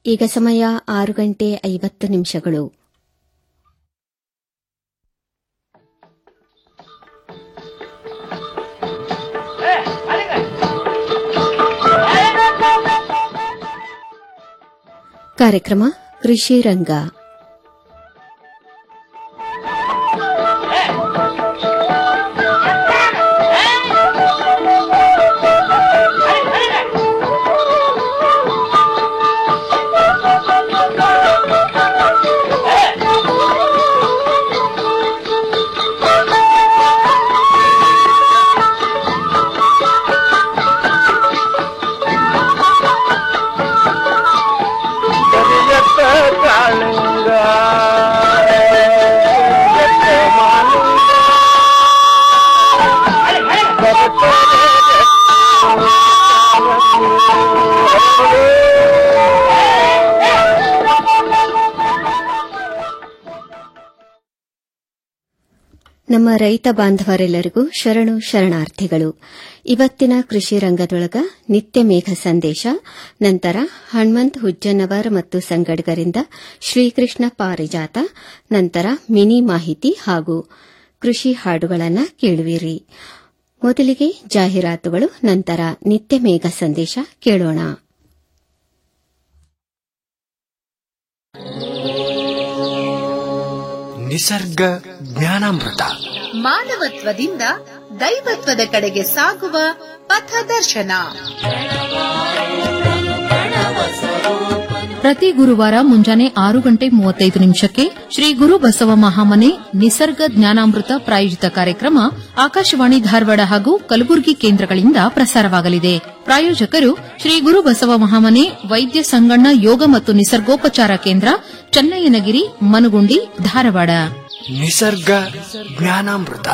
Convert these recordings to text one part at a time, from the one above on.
ಈಗ ಸಮಯ ಆರು ಗಂಟೆ ಐವತ್ತು ನಿಮಿಷಗಳು ಕಾರ್ಯಕ್ರಮ ಕೃಷಿ ರಂಗ ಕರಿಯತ್ತ ಕಾಳಿಂಗ ಎತ್ತ ಮಾಲಿಂಗ ನಮ್ಮ ರೈತ ಬಾಂಧವರೆಲ್ಲರಿಗೂ ಶರಣು ಶರಣಾರ್ಥಿಗಳು ಇವತ್ತಿನ ಕೃಷಿ ರಂಗದೊಳಗ ನಿತ್ಯ ಮೇಘ ಸಂದೇಶ ನಂತರ ಹನುಮಂತ್ ಹುಜ್ಜನವರ್ ಮತ್ತು ಸಂಗಡಿಗರಿಂದ ಶ್ರೀಕೃಷ್ಣ ಪಾರಿಜಾತ ನಂತರ ಮಿನಿ ಮಾಹಿತಿ ಹಾಗೂ ಕೃಷಿ ಹಾಡುಗಳನ್ನು ಕೇಳುವಿರಿ ಮೊದಲಿಗೆ ಜಾಹೀರಾತುಗಳು ನಂತರ ನಿತ್ಯ ಮೇಘ ಸಂದೇಶ ಕೇಳೋಣ ನಿಸರ್ಗ ಜ್ಞಾನಾಮೃತ ಮಾನವತ್ವದಿಂದ ದೈವತ್ವದ ಕಡೆಗೆ ಸಾಗುವ ಪಥದರ್ಶನ ಪ್ರತಿ ಗುರುವಾರ ಮುಂಜಾನೆ ಆರು ಗಂಟೆ ಮೂವತ್ತೈದು ನಿಮಿಷಕ್ಕೆ ಶ್ರೀ ಗುರು ಬಸವ ಮಹಾಮನೆ ನಿಸರ್ಗ ಜ್ಞಾನಾಮೃತ ಪ್ರಾಯೋಜಿತ ಕಾರ್ಯಕ್ರಮ ಆಕಾಶವಾಣಿ ಧಾರವಾಡ ಹಾಗೂ ಕಲಬುರಗಿ ಕೇಂದ್ರಗಳಿಂದ ಪ್ರಸಾರವಾಗಲಿದೆ ಪ್ರಾಯೋಜಕರು ಶ್ರೀ ಗುರು ಬಸವ ಮಹಾಮನೆ ವೈದ್ಯ ಸಂಗಣ್ಣ ಯೋಗ ಮತ್ತು ನಿಸರ್ಗೋಪಚಾರ ಕೇಂದ್ರ ಚನ್ನಯ್ಯನಗಿರಿ ಮನುಗುಂಡಿ ಧಾರವಾಡ ನಿಸರ್ಗ ಜ್ಞಾನಾಮೃತ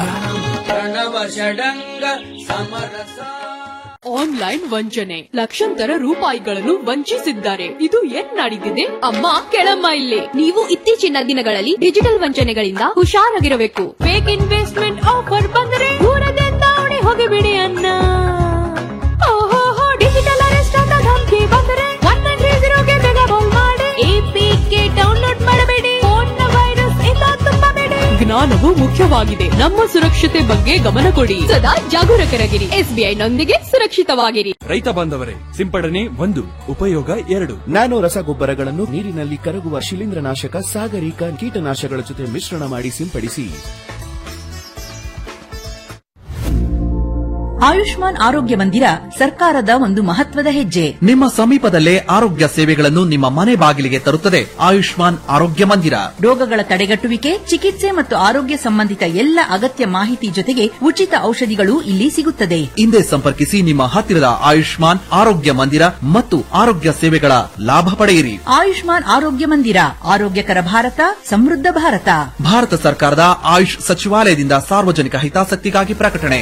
ಆನ್ಲೈನ್ ವಂಚನೆ ಲಕ್ಷಾಂತರ ರೂಪಾಯಿಗಳನ್ನು ವಂಚಿಸಿದ್ದಾರೆ ಇದು ಏನ್ ನಡೀತಿದೆ ಅಮ್ಮ ಕೆಳಮ್ಮ ಇಲ್ಲಿ ನೀವು ಇತ್ತೀಚಿನ ದಿನಗಳಲ್ಲಿ ಡಿಜಿಟಲ್ ವಂಚನೆಗಳಿಂದ ಹುಷಾರಾಗಿರಬೇಕು ಫೇಕ್ ಇನ್ವೆಸ್ಟ್ಮೆಂಟ್ ಆಫರ್ ಬಂದರೆ ದೂರದಿಂದ ಓಡಿ ಹೋಗಿಬಿಡಿ ಅನ್ನ ಓಹೋ ಡಿಜಿಟಲ್ ಅರೆಸ್ಟ್ ಅಂತ ಧಮಕಿ ಬಂದರೆ ಒನ್ ನೈನ್ ತ್ರೀ ಜೀರೋಗೆ ಬೇಗ ಕಾಲ್ ಮಾಡಿ ಎಪಿಕೆ ಡೌನ್ಲೋಡ್ ಮಾಡಬೇಡಿ ಫೋನ್ನ ವೈರಸ್ ಇಂದ ತುಂಬಬೇಡಿ ಜ್ಞಾನವು ಮುಖ್ಯವಾಗಿದೆ ನಮ್ಮ ಸುರಕ್ಷತೆ ಬಗ್ಗೆ ಗಮನ ಕೊಡಿ ಸದಾ ಜಾಗರೂಕರಾಗಿರಿ ಎಸ್ಬಿಐ ನೊಂದಿಗೆ ಸುರಕ್ಷಿತವಾಗಿರಿ ರೈತ ಬಾಂಧವರೇ ಸಿಂಪಡಣೆ ಒಂದು ಉಪಯೋಗ ಎರಡು ನ್ಯಾನೋ ರಸಗೊಬ್ಬರಗಳನ್ನು ನೀರಿನಲ್ಲಿ ಕರಗುವ ಶಿಲೀಂಧ್ರನಾಶಕ ಸಾಗರಿಕ ಕೀಟನಾಶಕಗಳ ಜೊತೆ ಮಿಶ್ರಣ ಮಾಡಿ ಸಿಂಪಡಿಸಿ ಆಯುಷ್ಮಾನ್ ಆರೋಗ್ಯ ಮಂದಿರ ಸರ್ಕಾರದ ಒಂದು ಮಹತ್ವದ ಹೆಜ್ಜೆ ನಿಮ್ಮ ಸಮೀಪದಲ್ಲೇ ಆರೋಗ್ಯ ಸೇವೆಗಳನ್ನು ನಿಮ್ಮ ಮನೆ ಬಾಗಿಲಿಗೆ ತರುತ್ತದೆ ಆಯುಷ್ಮಾನ್ ಆರೋಗ್ಯ ಮಂದಿರ ರೋಗಗಳ ತಡೆಗಟ್ಟುವಿಕೆ ಚಿಕಿತ್ಸೆ ಮತ್ತು ಆರೋಗ್ಯ ಸಂಬಂಧಿತ ಎಲ್ಲ ಅಗತ್ಯ ಮಾಹಿತಿ ಜೊತೆಗೆ ಉಚಿತ ಔಷಧಿಗಳು ಇಲ್ಲಿ ಸಿಗುತ್ತದೆ ಹಿಂದೆ ಸಂಪರ್ಕಿಸಿ ನಿಮ್ಮ ಹತ್ತಿರದ ಆಯುಷ್ಮಾನ್ ಆರೋಗ್ಯ ಮಂದಿರ ಮತ್ತು ಆರೋಗ್ಯ ಸೇವೆಗಳ ಲಾಭ ಪಡೆಯಿರಿ ಆಯುಷ್ಮಾನ್ ಆರೋಗ್ಯ ಮಂದಿರ ಆರೋಗ್ಯಕರ ಭಾರತ ಸಮೃದ್ಧ ಭಾರತ ಭಾರತ ಸರ್ಕಾರದ ಆಯುಷ್ ಸಚಿವಾಲಯದಿಂದ ಸಾರ್ವಜನಿಕ ಹಿತಾಸಕ್ತಿಗಾಗಿ ಪ್ರಕಟಣೆ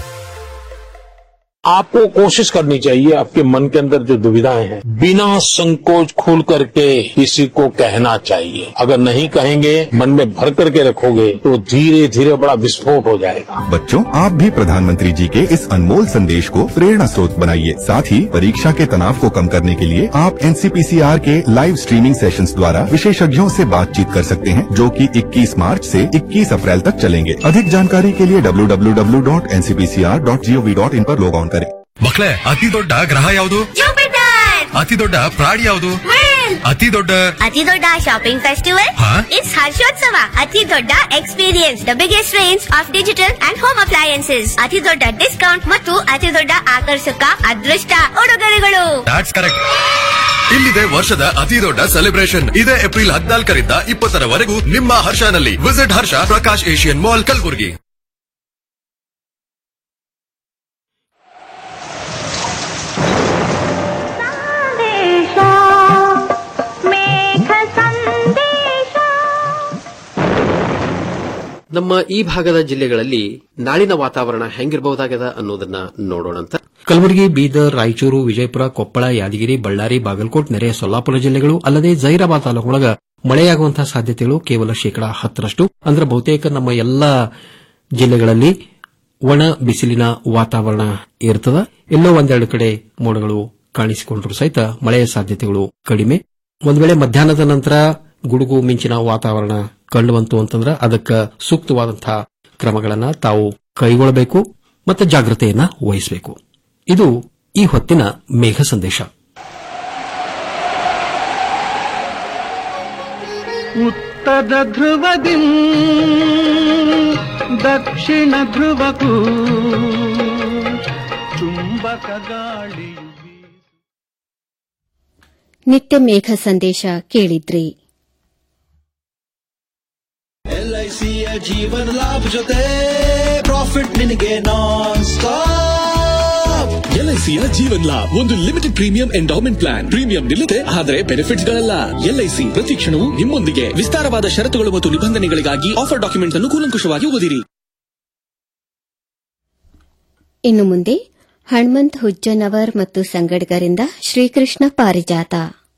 आपको कोशिश करनी चाहिए आपके मन के अंदर जो दुविधाएं हैं बिना संकोच खुल करके किसी को कहना चाहिए अगर नहीं कहेंगे मन में भर करके रखोगे तो धीरे धीरे बड़ा विस्फोट हो जाएगा बच्चों आप भी प्रधानमंत्री जी के इस अनमोल संदेश को प्रेरणा स्रोत बनाइए साथ ही परीक्षा के तनाव को कम करने के लिए आप एनसीपीसीआर के लाइव स्ट्रीमिंग सेशंस द्वारा विशेषज्ञों से बातचीत कर सकते हैं जो कि 21 मार्च से 21 अप्रैल तक चलेंगे अधिक जानकारी के लिए www.ncpcr.gov.in पर लॉग ऑन करें ಮಕ್ಕಳೇ ಅತಿ ದೊಡ್ಡ ಗ್ರಹ ಯಾವುದು ಅತಿ ದೊಡ್ಡ ಪ್ರಾಣಿ ಯಾವುದು ಅತಿ ದೊಡ್ಡ ಅತಿ ದೊಡ್ಡ ಶಾಪಿಂಗ್ ಫೆಸ್ಟಿವಲ್ ಹಾ? ಇಸ್ ಹರ್ಷೋತ್ಸವ ಅತಿ ದೊಡ್ಡ experience the biggest range of digital and home appliances ಅತಿ ದೊಡ್ಡ ಡಿಸ್ಕೌಂಟ್ ಮತ್ತು ಅತಿ ದೊಡ್ಡ ಆಕರ್ಷಕ ಅದೃಷ್ಟ ಉಡುಗೊರೆಗಳು ದಾಟ್ಸ್ ಕರೆಕ್ಟ್ ಇಲ್ಲಿದೆ ವರ್ಷದ ಅತಿ ದೊಡ್ಡ ಸೆಲೆಬ್ರೇಷನ್ ಇದೇ ಏಪ್ರಿಲ್ ಹದಿನಾಲ್ಕರಿಂದ ಇಪ್ಪತ್ತರವರೆಗೂ ನಿಮ್ಮ ಹರ್ಷನಲ್ಲಿ visit Harsha Prakash Asian mall Kalaburagi ನಮ್ಮ ಈ ಭಾಗದ ಜಿಲ್ಲೆಗಳಲ್ಲಿ ನಾಳಿನ ವಾತಾವರಣ ಹೆಂಗಿರಬಹುದಾಗದ ಅನ್ನೋದನ್ನ ನೋಡೋಣಂತ ಕಲಬುರಗಿ ಬೀದರ್ ರಾಯಚೂರು ವಿಜಯಪುರ ಕೊಪ್ಪಳ ಯಾದಗಿರಿ ಬಳ್ಳಾರಿ ಬಾಗಲಕೋಟ್ ನೆರೆಯ ಸೊಲ್ಲಾಪುರ ಜಿಲ್ಲೆಗಳು ಅಲ್ಲದೆ ಜೈರಾಬಾದ್ ತಾಲೂಕೊಳಗ ಮಳೆಯಾಗುವಂತಹ ಸಾಧ್ಯತೆಗಳು ಕೇವಲ ಶೇಕಡಾ ಹತ್ತರಷ್ಟು ಅಂದ್ರೆ ಬಹುತೇಕ ನಮ್ಮ ಎಲ್ಲಾ ಜಿಲ್ಲೆಗಳಲ್ಲಿ ಒಣ ಬಿಸಿಲಿನ ವಾತಾವರಣ ಇರ್ತದ ಎಲ್ಲೋ ಒಂದೆರಡು ಕಡೆ ಮೋಡಗಳು ಕಾಣಿಸಿಕೊಂಡ್ರು ಸಹಿತ ಮಳೆಯ ಸಾಧ್ಯತೆಗಳು ಕಡಿಮೆ ಒಂದ್ ವೇಳೆ ಮಧ್ಯಾಹ್ನದ ನಂತರ ಗುಡುಗು ಮಿಂಚಿನ ವಾತಾವರಣ ಕಂಡು ಬಂತು ಅಂತಂದ್ರೆ ಅದಕ್ಕೆ ಸೂಕ್ತವಾದಂತಹ ಕ್ರಮಗಳನ್ನ ತಾವು ಕೈಗೊಳ್ಳಬೇಕು ಮತ್ತು ಜಾಗ್ರತೆಯನ್ನ ವಹಿಸಬೇಕು ಇದು ಈ ಹೊತ್ತಿನ ಮೇಘ ಸಂದೇಶ ಉತ್ತರ ಧ್ರುವದಿ ದಕ್ಷಿಣ ಧ್ರುವಕ್ಕೂ ಚುಂಬಕ ಗಾಳಿ ನಿತ್ಯ ಮೇಘ ಸಂದೇಶ ಕೇಳಿದ್ರಿ ಎಲ್ಐಸಿಯ ಜೀವನ ಲಾಭ ಜೊತೆ ಪ್ರಾಫಿಟ್ ನಿನಗೆ ನಾನ್ ಸ್ಟಾಪ್ ಎಲ್ಐಸಿಯ ಜೀವನ್ ಲಾಭ್ ಒಂದು limited premium endowment plan premium ನಿಲ್ಲದೆ ಆದರೆ ಬೆನಿಫಿಟ್ಸ್ ಗಳಲ್ಲ ಎಲ್ಐಸಿ ಪ್ರತಿ ಕ್ಷಣವೂ ನಿಮ್ಮೊಂದಿಗೆ ವಿಸ್ತಾರವಾದ ಷರತ್ತುಗಳು ಮತ್ತು ನಿಬಂಧನೆಗಳಿಗಾಗಿ ಆಫರ್ ಡಾಕ್ಯುಮೆಂಟ್ ಅನ್ನು ಕೂಲಂಕುಷವಾಗಿ ಓದಿರಿ ಇನ್ನು ಮುಂದೆ ಹಣ್ಮಂತ್ ಹುಜ್ಜನವರ್ ಮತ್ತು ಸಂಗಡಿಗರಿಂದ ಶ್ರೀಕೃಷ್ಣ ಪಾರಿಜಾತ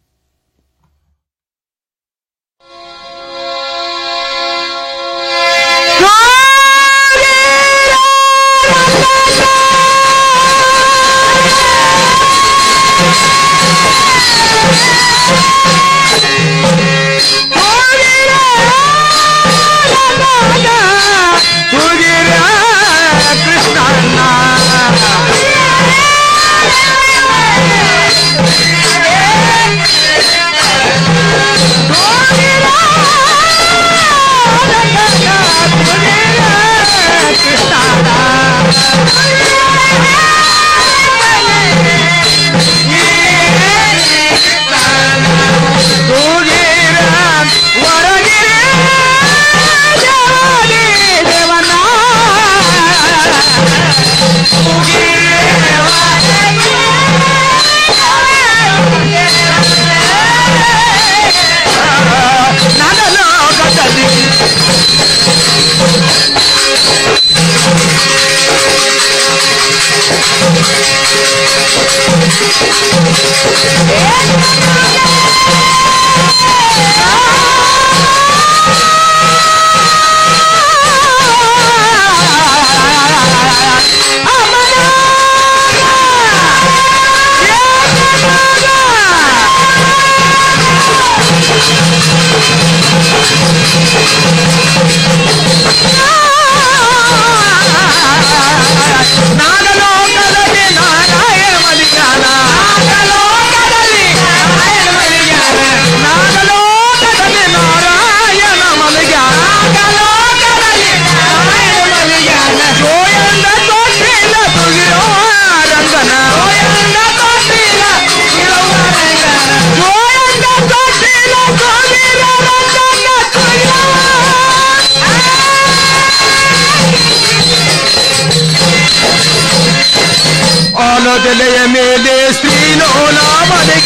ಆಲದೆಲೆಯ ಮೇಲೆ ಶ್ರೀಲೋಲ ಮಲಿಗ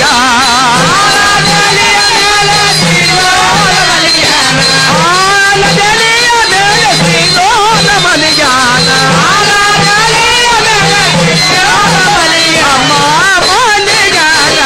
ಆಲದೆಲೆಯ ಮೇಲೆ ಶ್ರೀಲೋಲ ಮಲಿಗಾನ ಅಮ್ಮ ಮಲಿಗಾನ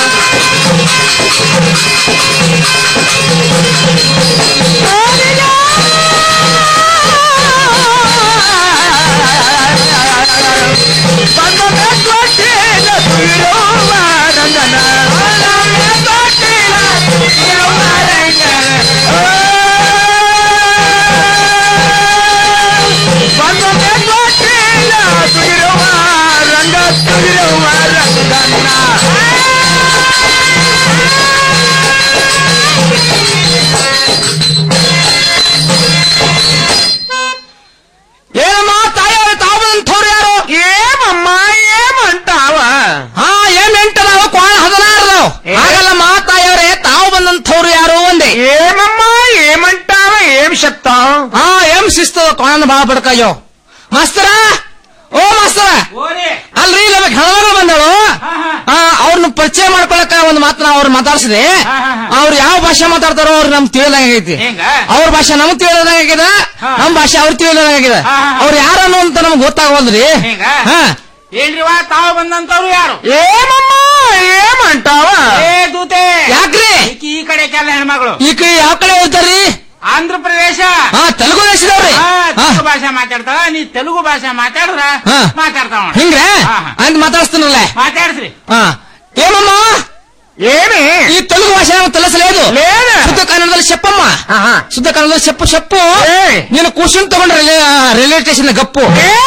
ಏನಮ್ಮ ತಾಯಿಯವ್ರೆ ತಾವಂಥವ್ರು ಯಾರು ಏಮಮ್ಮ ಏಮಂಟಾವ ಹಾ ಏನ್ ಎಂಟದಾವ ಕೋಣ ಹದಿನಾರದವ್ ಹಾಗಲ್ಲಮ್ಮ ತಾಯಿಯವ್ರೆ ತಾವು ಬಂದಂಥವ್ರು ಯಾರು ಒಂದೇ ಏಮಮ್ಮ ಏಮಂಟಾವ ಏಮ್ ಶಕ್ತ ಹಾ ಏಂ ಶಿಸ್ತದ ಕೋಣ ಬಾಳ ಬಡ್ಕಯ್ಯೋ ಮಾಸ್ತರ ಓ ಮಾಸ್ತರ ಅಲ್ರಿ ನಮಗೆ ಹೆಣ್ಮಗಳು ಬಂದಳು ಅವ್ರನ್ನ ಪರಿಚಯ ಮಾಡ್ಕೊಳಕ ಒಂದು ಮಾತನ್ನ ಅವ್ರು ಮಾತಾಡ್ಸಿದೆ ಅವ್ರು ಯಾವ ಭಾಷೆ ಮಾತಾಡ್ತಾರೋ ಅವ್ರು ನಮ್ಗೆ ತಿಳಿದಂಗೈತಿ ಅವ್ರ ಭಾಷೆ ನಮ್ಗ್ ತಿಳಿದಂಗಾಗಿದೆ ನಮ್ ಭಾಷೆ ಅವ್ರು ತಿಳಿದಂಗಾಗಿದೆ ಅವ್ರು ಯಾರನ್ನು ಅಂತ ನಮ್ಗೆ ಗೊತ್ತಾಗವಲ್ರಿ ಹಾ ಏನ್ರಿವಾ ತಾವು ಬಂದಂತವ್ರು ಯಾರು ಏಮಮ್ಮ ಏಮಂಟಾವ ಏ ದೂತೆ ಯಾಕ್ರಿ ಈ ಕಡೆ ಕೆಲ ಹೆಣ್ಮಗಳು ಈ ಕಡೆ ಯಾವ ಕಡೆ ಹೋಗ್ತಾರ್ರಿ ಆಂಧ್ರ ಪ್ರದೇಶ ಹಾ ತೆಲುಗು ದೇಶದವ್ರಿ ಹಾ, ತೆಲುಗು ಭಾಷೆ ಮಾತಾಡ್ತಾವ ನೀ ತೆಲುಗು ಭಾಷೆ ಮಾತಾಡ್ರ ಮಾತಾಡ್ತಾವ ಹಿಂಗ್ರೆ ಅಂತ ಮಾತಾಡ್ಸ್ತೀನಲ್ಲ ಮಾತಾಡ್ಸ್ರಿ ಹಾ ಏಮಮ್ಮ ఏమి ఈ తెలుగు భాష ఏమో తెలుసలేదు లేదు. శుద్ధ కన్నడದಲ್ಲಿ చెప్పಮ್ಮ ಶುದ್ಧ ಕನ್ನಡದಲ್ಲಿ చెప్పు చెప్పు నేను కూర్చుని ತಗೊಂಡ್ರೆ ರೈಲ್ವೆ ಸ್ಟೇಷನ್ ಗಪ್ಪು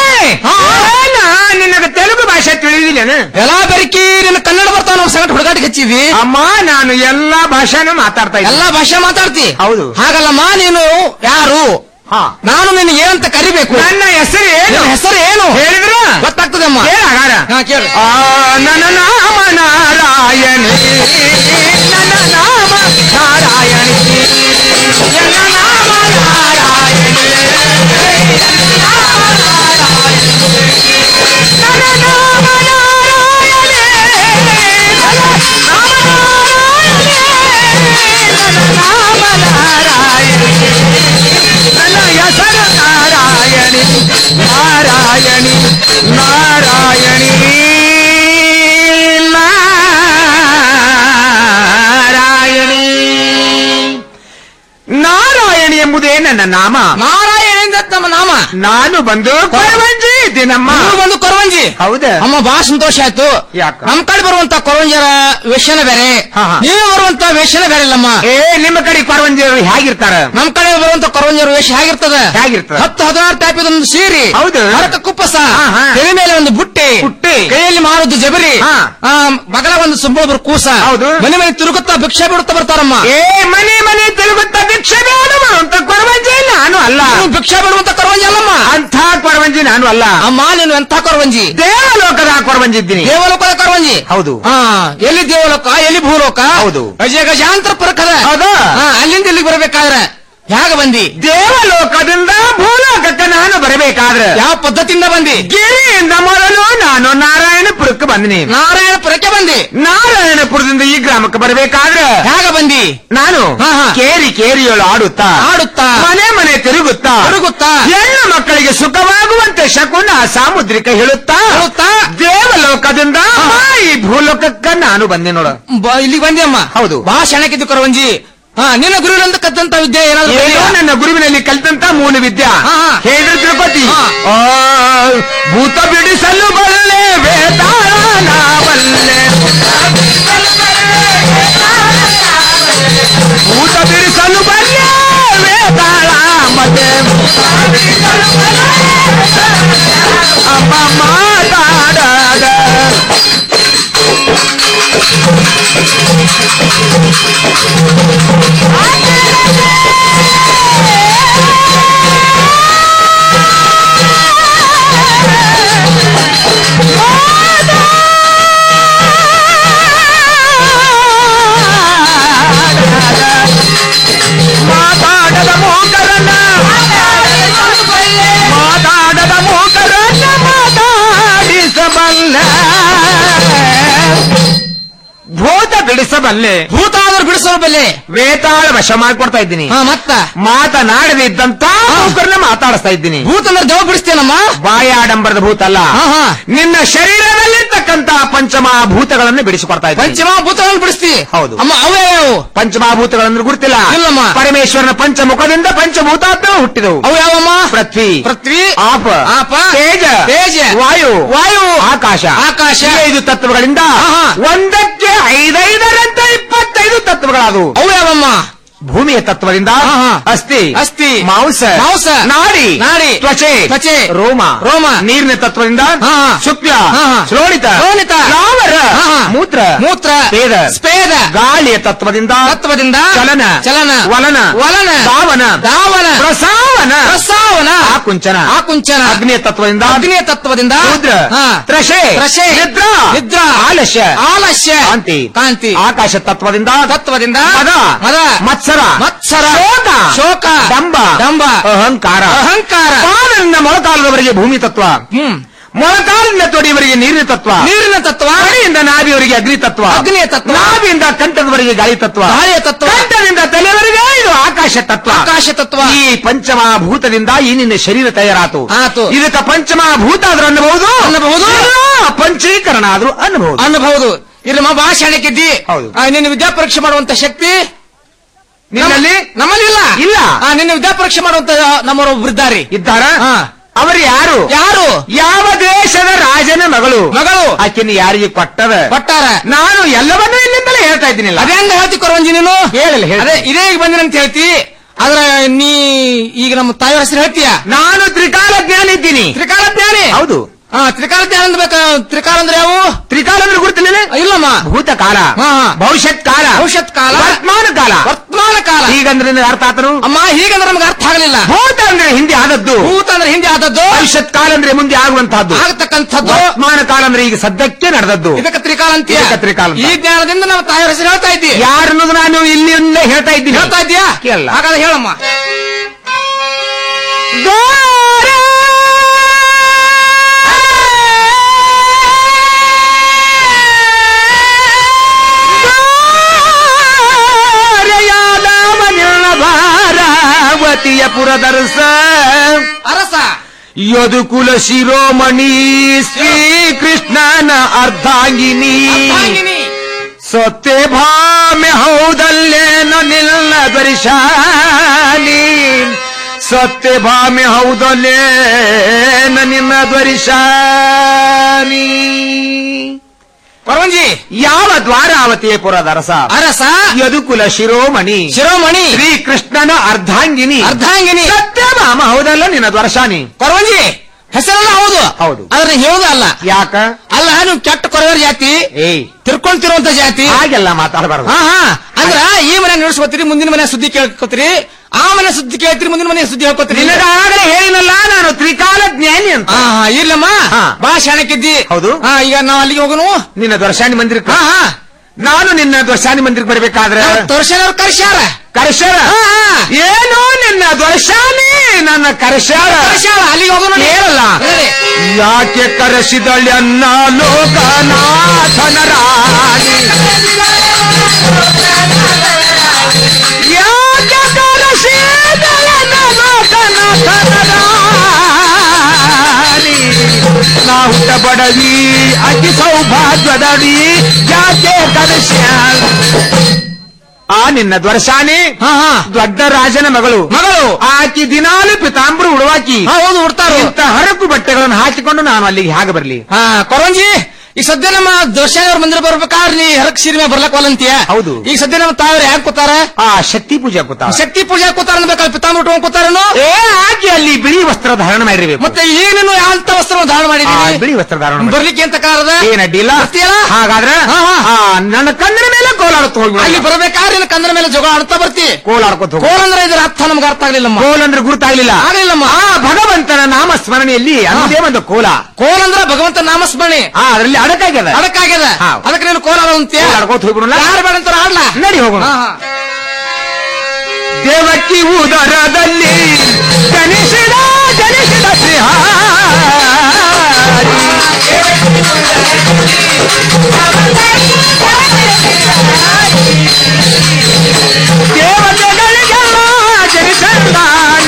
ನಿನಗೆ ತೆಲುಗು ಭಾಷೆ ತಿಳಿದಿಲ್ಲೇನು ఎలా ಬರಿಕಿ ನಿನ್ನ ಕನ್ನಡ ಬರ್ತಾವ ನಾವು ಸಂಗಟ ಹುಡುಗಾಟಿಗೆ ಹಚ್ಚಿದ್ವಿ ಅಮ್ಮ ನಾನು ಎಲ್ಲಾ ಭಾಷೆನೂ ಮಾತಾಡ್ತಾ ಇದ್ದೆ ಎಲ್ಲಾ ಭಾಷೆ ಮಾತಾಡ್ತಿ ಹೌದು ಹಾಗಲ್ಲಮ್ಮ ನೀನು ಯಾರು ಹಾ ನಾನು ನಿನ್ನ ಏನಂತ ಕರಿಬೇಕು ನನ್ನ ಹೆಸರು ಏನು ನಿನ್ನ ಹೆಸರು ಏನು ಹೇಳಿದ್ರ ಗೊತ್ತಾಗ್ತದಮ್ಮ ಕೇಳ ಹಾಗಾರ ಹಾ ಕೇಳು ಆ, ನನ್ನ ನಾಮ ನಾರಾಯಣ ನನ್ನ ನಾಮ ನಾರಾಯಣ ನನ್ನ ನಾಮ ನಾರಾಯಣ ನನ್ನ ನಾಮ ನನ್ನ ಹೆಸರು ನಾರಾಯಣಿ ನಾರಾಯಣಿ ನಾರಾಯಣಿ ನಾರಾಯಣಿ ನಾರಾಯಣಿ ಎಂಬುದೇ ನನ್ನ ನಾಮ ನಾರಾಯಣ ನಮ್ಮ ನಾಮ ನಾನು ಬಂದು ಕೊರವಂಜಿ ಇದ್ದೀನಮ್ಮ ನೀವು ಬಂದು ಕೊರವಂಜಿ ಹೌದಾ ಅಮ್ಮ ಬಹಳ ಸಂತೋಷ ಆಯ್ತು ಯಾಕ? ನಮ್ ಕಡೆ ಬರುವಂತ ಕೊರವಂಜಿಯರ ವೇಷನ ಬೇರೆ ಹಾ, ಹಾ. ನೀವು ಬರುವಂತ ವೇಷನ ಬೇರೆ ಇಲ್ಲಮ್ಮ ಏ ನಿಮ್ಮ ಕಡೆ ಕೊರವಂಜಿಯವರು ಹೇಗಿರ್ತಾರ ನಮ್ ಕಡೆ ಬರುವಂತ ಕೊರವಂಜಿಯರ ವೇಷ ಹೇಗಿರ್ತದ ಹೇಗಿರ್ತದ? ಹತ್ತು ಹದಿನಾರು ಟೈಪ್ ಇದೊಂದು ಸೀರೆ ಹೌದು. ಹರಕ ಕುಪ್ಪಸ ಹಾ, ಹಾ. ತಲೆ ಮೇಲೆ ಒಂದು ಬುಟ್ಟಿ ಬುಟ್ಟಿ. ಕೈಯಲ್ಲಿ ಮಾರುದು ಜಬರಿ ಹಾ. ಆ, ಮಗಳ ಒಂದು ಸುಬ್ಬೊಬ್ರು ಕೂಸ ಹೌದು. ಮನೆ ಮನೆ ತಿರುಗುತ್ತಾ ಭಿಕ್ಷೆ ಬಿಡುತ್ತಾ ಬರ್ತಾರಮ್ಮ ಏ ಮನೆ ಮನೆ ತಿರುಗುತ್ತ ಭಿಕ್ಷೆ ಬೇಡ ಬರುವಂತ ಕೊರವಂಜಿ ನಾನು ಅಲ್ಲ ನೀವು ಭಿಕ್ಷೆ ಬಿಡುವಂತ ಕೊರವಂಜಿ ಅಲ್ಲಮ್ಮ ಅಂಥ ಕೊರವಂಜಿ ನಾನು ಅಲ್ಲ ಅಮ್ಮ ನೀನು ಎಂಥ ಕೊರವಂಜಿ ದೇವಲೋಕದ ಕೊರವಂಜಿ ಇದ್ದೀನಿ ದೇವಲೋಕದ ಕೊರವಂಜಿ ಹೌದು ಹಾ ಎಲ್ಲಿ ದೇವಲೋಕ ಎಲ್ಲಿ ಭೂಲೋಕ ಹೌದು. ಗಜ ಗಜಾಂತರ ಪರಕದ ಹೌದಾ? ಹಾ, ಅಲ್ಲಿಂದ ಇಲ್ಲಿಗೆ ಬರ್ಬೇಕಾದ್ರೆ ಹೇಗ ಬಂದಿ ದೇವಲೋಕದಿಂದ ಭೂಲೋಕಕ್ಕೆ ನಾನು ಬರಬೇಕಾದ್ರೆ ಯಾವ ಪದ್ಧತಿಯಿಂದ ಬಂದಿ ಗಿರಿಯಿಂದ ಮೊದಲು ನಾನು ನಾರಾಯಣಪುರಕ್ಕೆ ಬಂದಿನಿ ನಾರಾಯಣಪುರಕ್ಕೆ ಬಂದಿ ನಾರಾಯಣಪುರದಿಂದ ಈ ಗ್ರಾಮಕ್ಕೆ ಬರಬೇಕಾದ್ರೆ ಹೇಗ ಬಂದಿ ನಾನು ಹಾ, ಹಾ. ಕೇರಿ ಕೇರಿಯೊಳು ಆಡುತ್ತಾ ಆಡುತ್ತಾ ಮನೆ ಮನೆ ತಿರುಗುತ್ತಾ ತಿರುಗುತ್ತಾ ಹೆಣ್ಣು ಮಕ್ಕಳಿಗೆ ಸುಖವಾಗುವಂತೆ ಶಕುನ ಸಾಮುದ್ರಿಕ ಹೇಳುತ್ತಾ ಹೇಳುತ್ತಾ ದೇವಲೋಕದಿಂದ ಈ ಭೂಲೋಕಕ್ಕೆ ನಾನು ಬಂದೆ ನೋಡ ಬ- ಇಲ್ಲಿಗೆ ಬಂದಿ ಅಮ್ಮ ಹೌದು. ಬಹಳ ಶಣಕ್ಕಿದ್ದು ಕೊರವಂಜಿ ಹಾ ನಿನ್ನ ಗುರುವಿನಂತ ಕದ್ದಂತ ವಿದ್ಯೆ ಏನಾದ್ರು ಏನೋ ಬಂದಿಯಾ? ನನ್ನ ಗುರುವಿನಲ್ಲಿ ಕಲಿತಂತ ಮೂಲ ವಿದ್ಯಾ ಹಾ, ಹಾ. ಹೇಳಿದ್ರೆ ತಿಳ್ಕೊತಿ ಹಾ. ಆ, ಭೂತ ಬಿಡಿಸಲು ಬಲ್ಲೆ ವೇತಾಳ ಬಲ್ಲೆ ಭೂತ ಬಿಡಿಸಲು ಬಲ್ಲೆ ವೇತಾಳ ಮತ್ತೆ ಅಮ್ಮ ಮಾತಾಡದ ಮಾತಾಡದ ಮೂಕರನ್ನ ಮಾತಾಡದ ಮೂಕರನ್ನ ಮಾತಾಡಿಸಬಲ್ಲ ಭೂತ ಬಿಡಿಸಬಲ್ಲೆ ಭೂತ ಆದ್ರೂ ಬಿಡಿಸೋ ಬೆಲೆ ವೇತಾಳ ವಶ ಮಾಡ್ಕೊಡ್ತಾ ಇದ್ದೀನಿ ಹಾ ಮತ್ತ ಮಾತನಾಡದಿದ್ದಂತ ಮೂಕರನ್ನ ಮಾತಾಡಿಸ್ತಾ ಇದ್ದೀನಿ ಭೂತ ಅಂದ್ರೆ ದೇವ ಬಿಡಿಸ್ತೇನಮ್ಮ ಬಾಯಾಡಂಬರದ ಭೂತ ಅಲ್ಲ ಹಾ, ಹಾ. ನಿನ್ನ ಶರೀರದಲ್ಲಿರ್ತಕ್ಕಂತ ಪಂಚಮಹಾಭೂತಗಳನ್ನು ಬಿಡಿಸಿಕೊಡ್ತಾ ಇದ್ದೀನಿ ಪಂಚಮಹಾಭೂತಗಳನ್ನು ಬಿಡಿಸ್ತಿ ಹೌದು. ಅಮ್ಮ ಅವೇ ಯಾವು ಪಂಚಮಹಾಭೂತಗಳನ್ನು ಗುರುತಿಲ್ಲ ಇಲ್ಲಮ್ಮ. ಪರಮೇಶ್ವರನ ಪಂಚಮುಖದಿಂದ ಪಂಚಭೂತಾತ್ಮ ಹುಟ್ಟಿದವು ಅವು ಯಾವಮ್ಮ ಪೃಥ್ವಿ ಪೃಥ್ವಿ ಆಪ ಆಪ ತೇಜ ತೇಜ ವಾಯು ವಾಯು ಆಕಾಶ ಆಕಾಶ ಈ ಐದು ತತ್ವಗಳಿಂದ ಆಹಾ. ಒಂದಕ್ಕೆ ಐದೈದರಂತೆ ಇಪ್ಪತ್ತೈದು ತತ್ವಗಳಾದವು ಅವು ಯಾವಮ್ಮ ಭೂಮಿಯ ತತ್ವದಿಂದ ಆಹಾ. ಅಸ್ಥಿ ಅಸ್ಥಿ ಮಾಂಸ ಮಾಂಸ ನಾಡಿ ನಾಡಿ ತ್ವಚೆ ತ್ವಚೆ ರೋಮ ರೋಮ ನೀರಿನ ತತ್ವದಿಂದ ಆಹಾ. ಶುಕ್ಲ ಆಹಾ. ಶ್ರೋಣಿತ ಶ್ರೋಣಿತ. ಲಾವರ ಆಹಾ. ಮೂತ್ರ ಮೂತ್ರ ಸ್ವೇದ ಸ್ಪೇದ ಗಾಳಿಯ ತತ್ವದಿಂದ ತತ್ವದಿಂದ ಚಲನ ಚಲನ ವಲನ ವಲನ ಧಾವನ ಧಾವನ ಪ್ರಸಾವನ ಪ್ರಸಾವನ ಆಕುಂಚನ ಆಕುಂಚನ ಅಗ್ನಿಯ ತತ್ವದಿಂದ ಅಗ್ನಿಯ ತತ್ವದಿಂದ ರುದ್ರ ಹಾ. ತ್ರಷೆ ತ್ರಷೆ ನಿದ್ರಾ ನಿದ್ರಾ ಆಲಸ್ಯ ಆಲಸ್ಯ ಕಾಂತಿ ಕಾಂತಿ ಆಕಾಶ ತತ್ವದಿಂದ ತತ್ವದಿಂದ ಮದ ಮದ ಮತ್ಸರ ಮತ್ಸರ ಶೋಕ ಶೋಕ ಡಂಬ ಡಂಬ ಅಹಂಕಾರ ಅಹಂಕಾರ ಪಾದದಿಂದ ಮೊಳಕಾಲದವರೆಗೆ ಭೂಮಿ ತತ್ವ ಹ್ಮ್ ಮೊಳಕಾಲಿನಿಂದ ತೊಡಿಯವರೆಗೆ ನೀರಿನ ತತ್ವ ನೀರಿನ ತತ್ವ ಮಡಿಯಿಂದ ನಾಭಿಯವರೆಗೆ ಅಗ್ನಿ ತತ್ವ ಅಗ್ನಿಯ ತತ್ವ ನಾಭಿಯಿಂದ ಕಂಠದವರೆಗೆ ಗಾಳಿ ತತ್ವ ಗಾಳಿಯ ತತ್ವ ಕಂಠದಿಂದ ತಲೆವರೆಗೆ ಇದು ಆಕಾಶ ತತ್ವ ಆಕಾಶ ತತ್ವ ಈ ಪಂಚಮಹಾಭೂತದಿಂದ ಈ ನಿನ್ನ ಶರೀರ ತಯಾರಾತು ಆತು. ಇದಕ್ಕ ಪಂಚಮಹಾಭೂತ ಆದ್ರೂ ಅನ್ನಬಹುದು ಅನ್ನಬಹುದು. ಇಲ್ಲ, ಪಂಚೀಕರಣ ಆದ್ರೂ ಅನ್ನಬಹುದು ಅನ್ನಬಹುದು ಇಲ್ಲಮ್ಮ ಭಾಷಣಕ್ಕಿದ್ದಿ ಹೌದು. ನಿನ್ನ ವಿದ್ಯಾ ಪರೀಕ್ಷೆ ಮಾಡುವಂತ ಶಕ್ತಿ ನಿನ್ನಲ್ಲಿ ನಮ್ಮಲ್ಲಿ ಇಲ್ಲ ಇಲ್ಲ. ಆ, ನಿನ್ನ ವಿದ್ಯಾ ಪರೀಕ್ಷೆ ಮಾಡುವಂತ ನಮ್ಮವರೊಬ್ರು ಇದ್ದಾರೆ ಇದ್ದಾರ ಹಾ. ಅವರು ಯಾರು ಯಾರು ಯಾವ ದೇಶದ ರಾಜನ ಮಗಳು ಮಗಳು ಆಕೆನ ಯಾರಿಗೆ ಕೊಟ್ಟದ ಕೊಟ್ಟಾರ ನಾನು ಎಲ್ಲವನ್ನೂ ಇಲ್ಲಿಂದಲೇ ಹೇಳ್ತಾ ಇದ್ದೀನಿಲ್ಲ ಅದೇ ಹಂಗ ಹೇಳ್ತಿ ಕೊರವಂಜಿ ನೀನು ಹೇಳಲ್ಲ ಹೇಳ ಅದೇ ಇದೇ ಈಗ ಬಂದಿನ ಅಂತ ಹೇಳ್ತಿ ಆದ್ರೆ ನೀ ಈಗ ನಮ್ಮ ತಾಯಿ ಹೆಸರು ಹೇಳ್ತೀಯ ನಾನು ತ್ರಿಕಾಲ ಜ್ಞಾನ ಇದ್ದೀನಿ ತ್ರಿಕಾಲ ಜ್ಞಾನಿ ಹೌದು ಹಾ ತ್ರಿಕಾಲ ಜ್ಞಾನ ಅಂದ್ರೆ ಬೇಕಾ ತ್ರಿಕಾಲ ಅಂದ್ರೆ ಯಾವ ತ್ರಿಕಾಲ ಅಂದ್ರೆ ಗುರುತಿಲ್ಲ ಇಲ್ಲಮ್ಮ ಭೂತ ಕಾಲ ಹಾ, ಹಾ. ಭವಿಷ್ಯತ್ ಕಾಲ ಭವಿಷ್ಯತ್ ಕಾಲ ವರ್ತಮಾನ ಕಾಲ ವರ್ತಮಾನ ಕಾಲ ಹೀಗಂದ್ರೆ ನಿನಗೆ ಅರ್ಥ ಆತನು ಅಮ್ಮ ಹೀಗಂದ್ರೆ ನಮ್ಗೆ ಅರ್ಥ ಆಗಲಿಲ್ಲ ಭೂತ ಅಂದ್ರೆ ಹಿಂದೆ ಆದದ್ದು ಭೂತ ಅಂದ್ರೆ ಹಿಂದೆ ಆದದ್ದು ಭವಿಷ್ಯತ್ ಕಾಲ ಅಂದ್ರೆ ಮುಂದೆ ಆಗುವಂತಹದ್ದು ಆಗತಕ್ಕಂಥದ್ದು ವರ್ತಮಾನ ಕಾಲ ಅಂದ್ರೆ ಈಗ ಸದ್ಯಕ್ಕೆ ನಡೆದದ್ದು ಇದಕ್ಕೆ ತ್ರಿಕಾಲ ಅಂತ ಇದಕ್ಕೆ ತ್ರಿಕಾಲ ಅಂತ. ಈ ಜ್ಞಾನದಿಂದ ನಾವು ತಾಯಿ ಹೆಸರು ಹೇಳ್ತಾ ಇದ್ದಿ ಯಾರನ್ನೋದು ನಾನು ಇಲ್ಲಿಂದಲೇ ಹೇಳ್ತಾ ಇದ್ದೀನಿ ಹೇಳ್ತಾ ಇದ್ದೀಯಾ ಕೇಳಲ್ಲ. ಹಾಗಾದ್ರೆ ಹೇಳಮ್ಮ ಭಾರಾವತಿಯ ಪುರದರ್ಸ ಅರಸ ಯದುಕುಲ ಶಿರೋಮಣಿ ಶ್ರೀ ಕೃಷ್ಣನ ಅರ್ಧಾಂಗಿನಿ ಅರ್ಧಾಂಗಿನಿ. ಸೊತ್ತೆ ಭಾಮ್ಯ ಹೌದಲ್ಲೇನ ನಿಲ್ಲ ದ್ವರಿಶಾಲಿ ಸತ್ಯ ಭಾಮ್ಯ ಹೌದಲ್ಲೇನ ನಿನ್ನ ದ್ವರಿಶಾಲಿ ಕೊರವಂಜಿ ಯಾವ ದ್ವಾರಾವತಿಯ ಪುರದ ಅರಸ ಅರಸ ಯದುಕುಲ ಶಿರೋಮಣಿ ಶಿರೋಮಣಿ ಶ್ರೀ ಕೃಷ್ಣನ ಅರ್ಧಾಂಗಿನಿ ಅರ್ಧಾಂಗಿನಿ ಸತ್ಯಭಾಮ ಹೌದಲ್ಲ ನಿನ್ನ ದ್ವರ್ಷಾನಿ ಕೊರವಂಜಿ ಹೆಸರೆಲ್ಲ ಹೌದು ಹೌದು. ಆದ್ರೆ ಹೇಳುದು ಅಲ್ಲ ಯಾಕ ಅಲ್ಲ ನೀವು ಕೆಟ್ಟ ಕೊರವರ ಜಾತಿ ಏಯ್ ತಿರ್ಕೊಂತಿರುವಂತ ಜಾತಿ ಹಾಗೆಲ್ಲ ಮಾತಾಡಬಾರ್ದು ಹಾ ಹಾ ಅಂದ್ರ ಈ ಮನೆ ನಡೆಸ್ಕೋತೀರಿ ಮುಂದಿನ ಮನೆ ಸುದ್ದಿ ಕೇಳ್ಕೊತೀರಿ ಆ ಮನೆ ಸುದ್ದಿ ಕೇಳ್ತೀರಿ ಮುಂದಿನ ಮನೆ ಸುದ್ದಿ ಹೇಳ್ಕೊತೀರಿ ನಿನಗಾಗಲೇ ಹೇಳಿನಲ್ಲ ನಾನು ತ್ರಿಕಾಲ ಜ್ಞಾನಿ ಅಂತ ಹಾ ಹಾ ಇರ್ಲಮ್ಮ ಹಾ. ಬಾ ಶಾಣಕ್ಕಿದ್ದಿ ಹೌದು. ಹಾ ಈಗ ನಾವ್ ಅಲ್ಲಿಗೆ ಹೋಗೋನು ನಿನ್ನ ದರ್ಶಾನಿ ಮಂದಿರಕ್ಕೆ ಹಾ ಹಾ ನಾನು ನಿನ್ನ ದರ್ಶಾನಿ ಮಂದಿರಕ್ಕೆ ಬರ್ಬೇಕಾದ್ರೆ ತೋರ್ಸ್ಯಾರ ಕರ್ಸ್ಯಾರ ಕರೆಶಾರ ಹಾ, ಹಾ. ಏನು ನಿನ್ನ ದರ್ಶಾನಿ ನನ್ನ ಕರೆಶಾರ ಕರ್ಸ್ಯಾರ ಅಲ್ಲಿಗೆ ಹೋಗೋನು ಕೇಳಲ್ಲ ಹೇಳಿ. ಯಾಕೆ ಕರೆಸಿದಳ್ಯನ್ನ ಲೋಕನಾಥನ ರಾಣಿ ಯಾಕೆ ಕರೆಸಿದಳ್ಯನ್ನ ಲೋಕನಾಥನ ರಾಣಿ ನಾ ಹುಟ್ಟ ಬಡವಿ ಅತಿ ಸೌಭಾಗ್ಯದಡಿ ಯಾಕೆ ಕರೆಸ್ಯ ಆ ನಿನ್ನ ದ್ವರ್ಷಾನಿ ಹಾ ಹಾ ದೊಡ್ಡ ರಾಜನ ಮಗಳು ಮಗಳು ಆಕಿ ದಿನಾಲು ಪಿತಾಂಬರು ಉಡುವಾಕಿ ಹಾ ಹೌದು ಹುಡ್ತಾರು ಇಂಥ ಹರಕು ಬಟ್ಟೆಗಳನ್ನು ಹಾಕಿಕೊಂಡು ನಾನು ಅಲ್ಲಿಗೆ ಹೇಗೆ ಬರಲಿ ಹಾ ಕೊರಂಜಿ ಈಗ ಸದ್ಯ ನಮ್ಮ ದೋಷಾಯವ್ರ ಮಂದಿರ ಬರ್ಬೇಕಾದ್ರೆ ನೀ ಹರಕ್ ಸೀರೆ ಬರ್ಲಕ್ ಒಲ್ಲಂತೀಯ ಹೌದು. ಈಗ ಸದ್ಯ ನಮ್ಮ ತಾವ್ರು ಯಾಕೆ ಕೂತಾರ ಆ ಶಕ್ತಿ ಪೂಜೆ ಕೂತ ಶಕ್ತಿ ಪೂಜೆ ಕೂತಾರ ಅನ್ಬೇಕಲ್ಲ ಪಿತಾಂಬ ಉಟ್ಕೊಂಡ್ ಕೂತಾರೇನು ಏ ಆಕಿ ಅಲ್ಲಿ ಬಿಳಿ ವಸ್ತ್ರ ಧಾರಣ ಮಾಡಿರ್ಬೇಕು ಮತ್ತೆ ಈಗ ನೀನು ಯಾವ ವಸ್ತ್ರ ಧಾರಣ ಆ, ಮಾಡಿದೀನಿ ಬಿಳಿ ವಸ್ತ್ರ ಧಾರಣ ಮಾಡಿ. ಬರ್ಲಿಕ್ಕೆ ಅಂತ ಕಾರದ ಏನ್ ಅಡ್ಡಿಲ್ಲ ಬರ್ತೀಯಲ್ಲ? ಹಾಗಾದ್ರೆ ಹಾ, ಹಾ. ಆ, ನನ್ನ ಕಣ್ಣಿನ ಮೇಲೆ ಕೋಲಾಡುತ್ತ ಹೋಗಿ ಅಲ್ಲಿ ಬರ್ಬೇಕಾದ್ರೆ ನಿನ್ನ ಕಂದ್ರ ಮೇಲೆ ಜಗಳ ಆಡ್ತಾ ಬರ್ತಿ ಕೋಲಾಡ್ಕೊತ ಹೋಗಿ ಕೋಲ್ ಅಂದ್ರೆ ಇದ್ರ ಅರ್ಥ ನಮ್ಗೆ ಅರ್ಥ ಆಗ್ಲಿಲ್ಲಮ್ಮ ಕೋಲ್ ಅಂದ್ರೆ ಗುರುತಾಗ್ಲಿಲ್ಲ ಆಗ್ಲಿಲ್ಲಮ್ಮ ಆ ಭಗವಂತನ ನಾಮ ಸ್ಮರಣೆಯಲ್ಲಿ ಅನ್ನೋದೇ ಒಂದು ಕೋಲ ಕೋಲ್ ಅಂದ್ರೆ ಭಗವಂತ ನಾಮಸ್ಮರಣೆ ಆ ಅದರಲ್ಲಿ ಅಡಕಾಗ್ಯದ ಅದಕ್ಕಾಗ್ಯದ ಹಾ. ಅದಕ್ಕೆ ನೀನು ಕೋಲಾರ ಅಂತೀಯ ಕೋಲಾಡ್ಕೊತ ಹೋಗ್ಬಿಡೋಣ ಯಾರು ಬೇಡ ಅಂತಾರ ಆಡ್ಲಾ ನಡಿ ಹೋಗೋಣ ಹಾ, ಹಾ. ದೇವಕಿ ಉದರದಲ್ಲಿ ಜನಿಸಿದ ಜನಿಸಿದ ಶ್ರೀಹಾರಿ ದೇವತೆಗಳಿಗೆಲ್ಲ ಜನಿಸಂದಾನ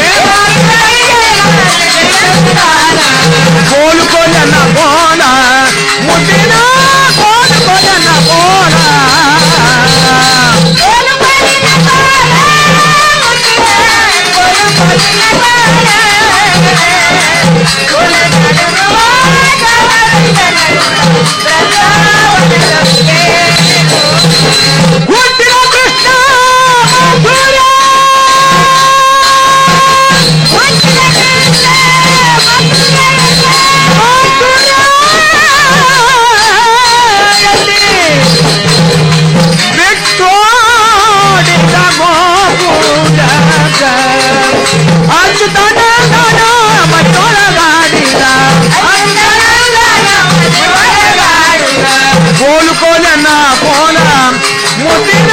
ಕೋಲು ಕೊಲನ ಬೋಣ ಮುದ್ದಿನ ಕೋಲು ಕೊಲನ ಬೋಣ ಹುಟ್ಟಿದ ಕೃಷ್ಣ ಮಧುರ ಬಿಟ್ಟೋಡಿದ ಗೋಪುರಗ ಅಚ್ಚುತನ ನನ ಮತ್ತೊಳಗಾಡಿದ ಕೋಲು ಕೋಲನ ಕೋಲ ಮುದ್ದಿನ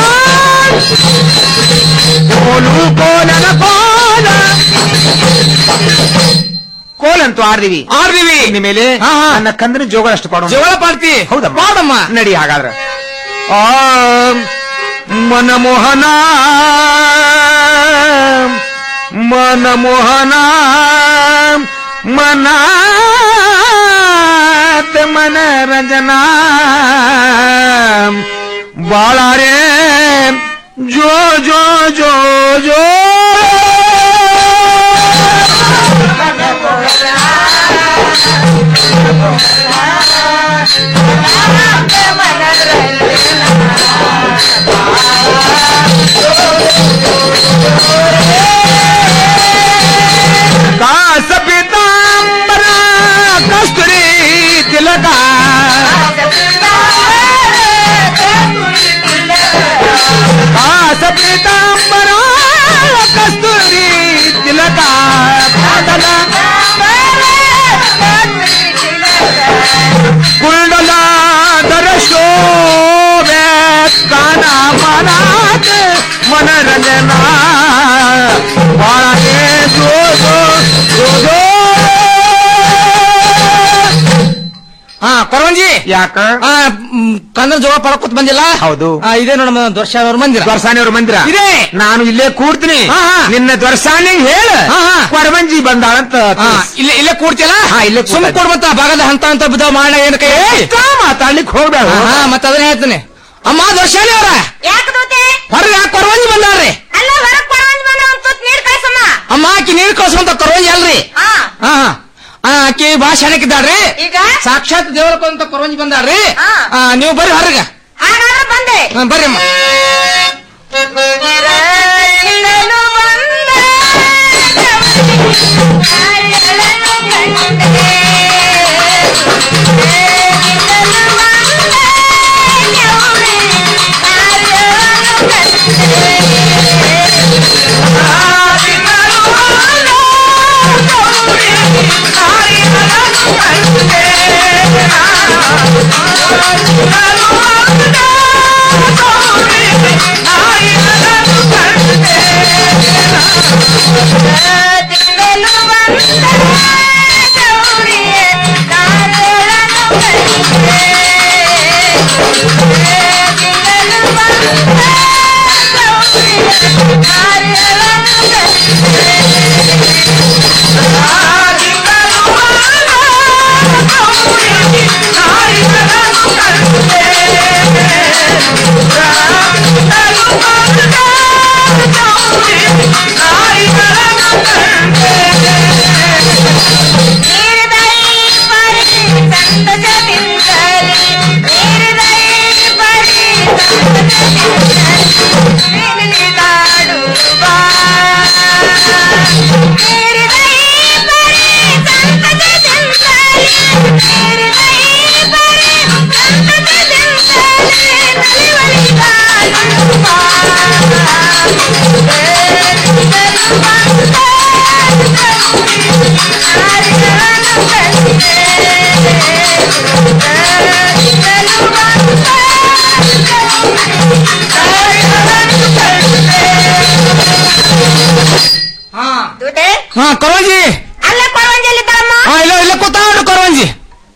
ಕೋಲು ಕೋಲನ ಕೋಲ ಕೋಲಂತೂ ಆರ್ದಿವಿ ಆರ್ದಿವಿ ಇನ್ನು ಮೇಲೆ ಹಾ, ಹಾ. ನನ್ನ ಕಂದನ ಜೋಗಳಷ್ಟು ಪಾಡೋಣ ಜಗಳ ಪಾಡ್ತಿ ಹೌದಾ ಮಾಡಮ್ಮ ನಡಿ ಹಾಗಾದ್ರೆ ಆ ಮನಮೋಹನ ಮನಮೋಹನ ಮನ ಮನರಂಜನಾ ಬಾಳಾರೆ ಜೋ ಜೋ ಜೋ ಜೋ ಕಾಸ ಪೀತಾಂಬರ ಕಸ್ತೂರಿ ತಿಲಕ ಕಾಸ ಪೀತಾಂಬರ ಕಸ್ತೂರಿ ತಿಲಕ ಕಾದಲ ಕುಂಡಲ ದರ ಶೋಭೆ ಕಾನ ಮನಾತ್ ಮನರಂಜನಾ ಬಾಳಗೆ ಜೋ ಜೋ ಜೋ ಜೋ ಹಾ ಕೊರವಂಜಿ ಯಾಕ ಕಂದನ ಜೋಳ ಪಡಕೋತ್ ಬಂದಿಲ್ಲ ಹೌದು ಇದೇ ನೋಡ ನಮ್ಮ ದೊರ್ಶಾನವ್ರ ಮಂದಿರ ದೊರಸಾನಿಯವ್ರ ಮಂದಿರ ಇದೆ ನಾನು ಇಲ್ಲೇ ಕೂಡ್ತೀನಿ ಹಾ, ಹಾ. ನಿನ್ನ ದೊರಸಾನಿ ಹೇಳ ಹಾ, ಹಾ. ಕೊರವಂಜಿ ಬಂದಾಳಂತ ಹಾ, ಇಲ್ಲೇ ಇಲ್ಲೇ ಕೂಡ್ತಿಯಲ್ಲ ಹಾ, ಇಲ್ಲೇ ಸುಮ್ ಕೂಡ್ತೀನಿ. ಕೊಡ್ಮತ್ತ ಭಾಗದ ಹಂತ ಅಂತ ಬಿದ್ದಾವ ಮಾಡ ಏನ್ ಕೈ ಎಷ್ಟ ಮಾತಾಡ್ಲಿಕ್ಕೆ ಹೋಗ್ಬೇಡ ಹಾ ಮತ್ತ ಅದನ್ನ ಹೇಳ್ತೀನಿ ಅಮ್ಮ ದೊರ್ಶಾನಿ ಅವ್ರ ಹೊರಗ ಕೊರವಂಜಿ ಬಂದಾರ್ರಿ ಅಮ್ಮ ಆಕಿ ನೀರ್ ಕಳ್ಸುವಂತ ಕೊರವಂಜಿ ಅಲ್ರಿ ಹಾ ಹಾ ಆ, ಆಕಿ ಬಾ ಶಾಣಕ್ಕಿದ್ದಾಳ್ರಿ ಈಗ? ಸಾಕ್ಷಾತ್ ದೇವರಕ್ಕಂತ ಕೊರವಂಜಿ ಬಂದಾಳ್ರಿ ಆ, ನೀವು ಬರ್ರಿ ಹೊರಗ ಬಂದೆ ಹಾ, ಬರ್ರಿ ಅಮ್ಮ ಹಾ ಕೊರವಂಜಿ ಅಲ್ಲ ಕೊರವಂಜಿ ಹಾ ಇಲ್ಲ ಇಲ್ಲ ಕೂತ ಕೊರವಂಜಿ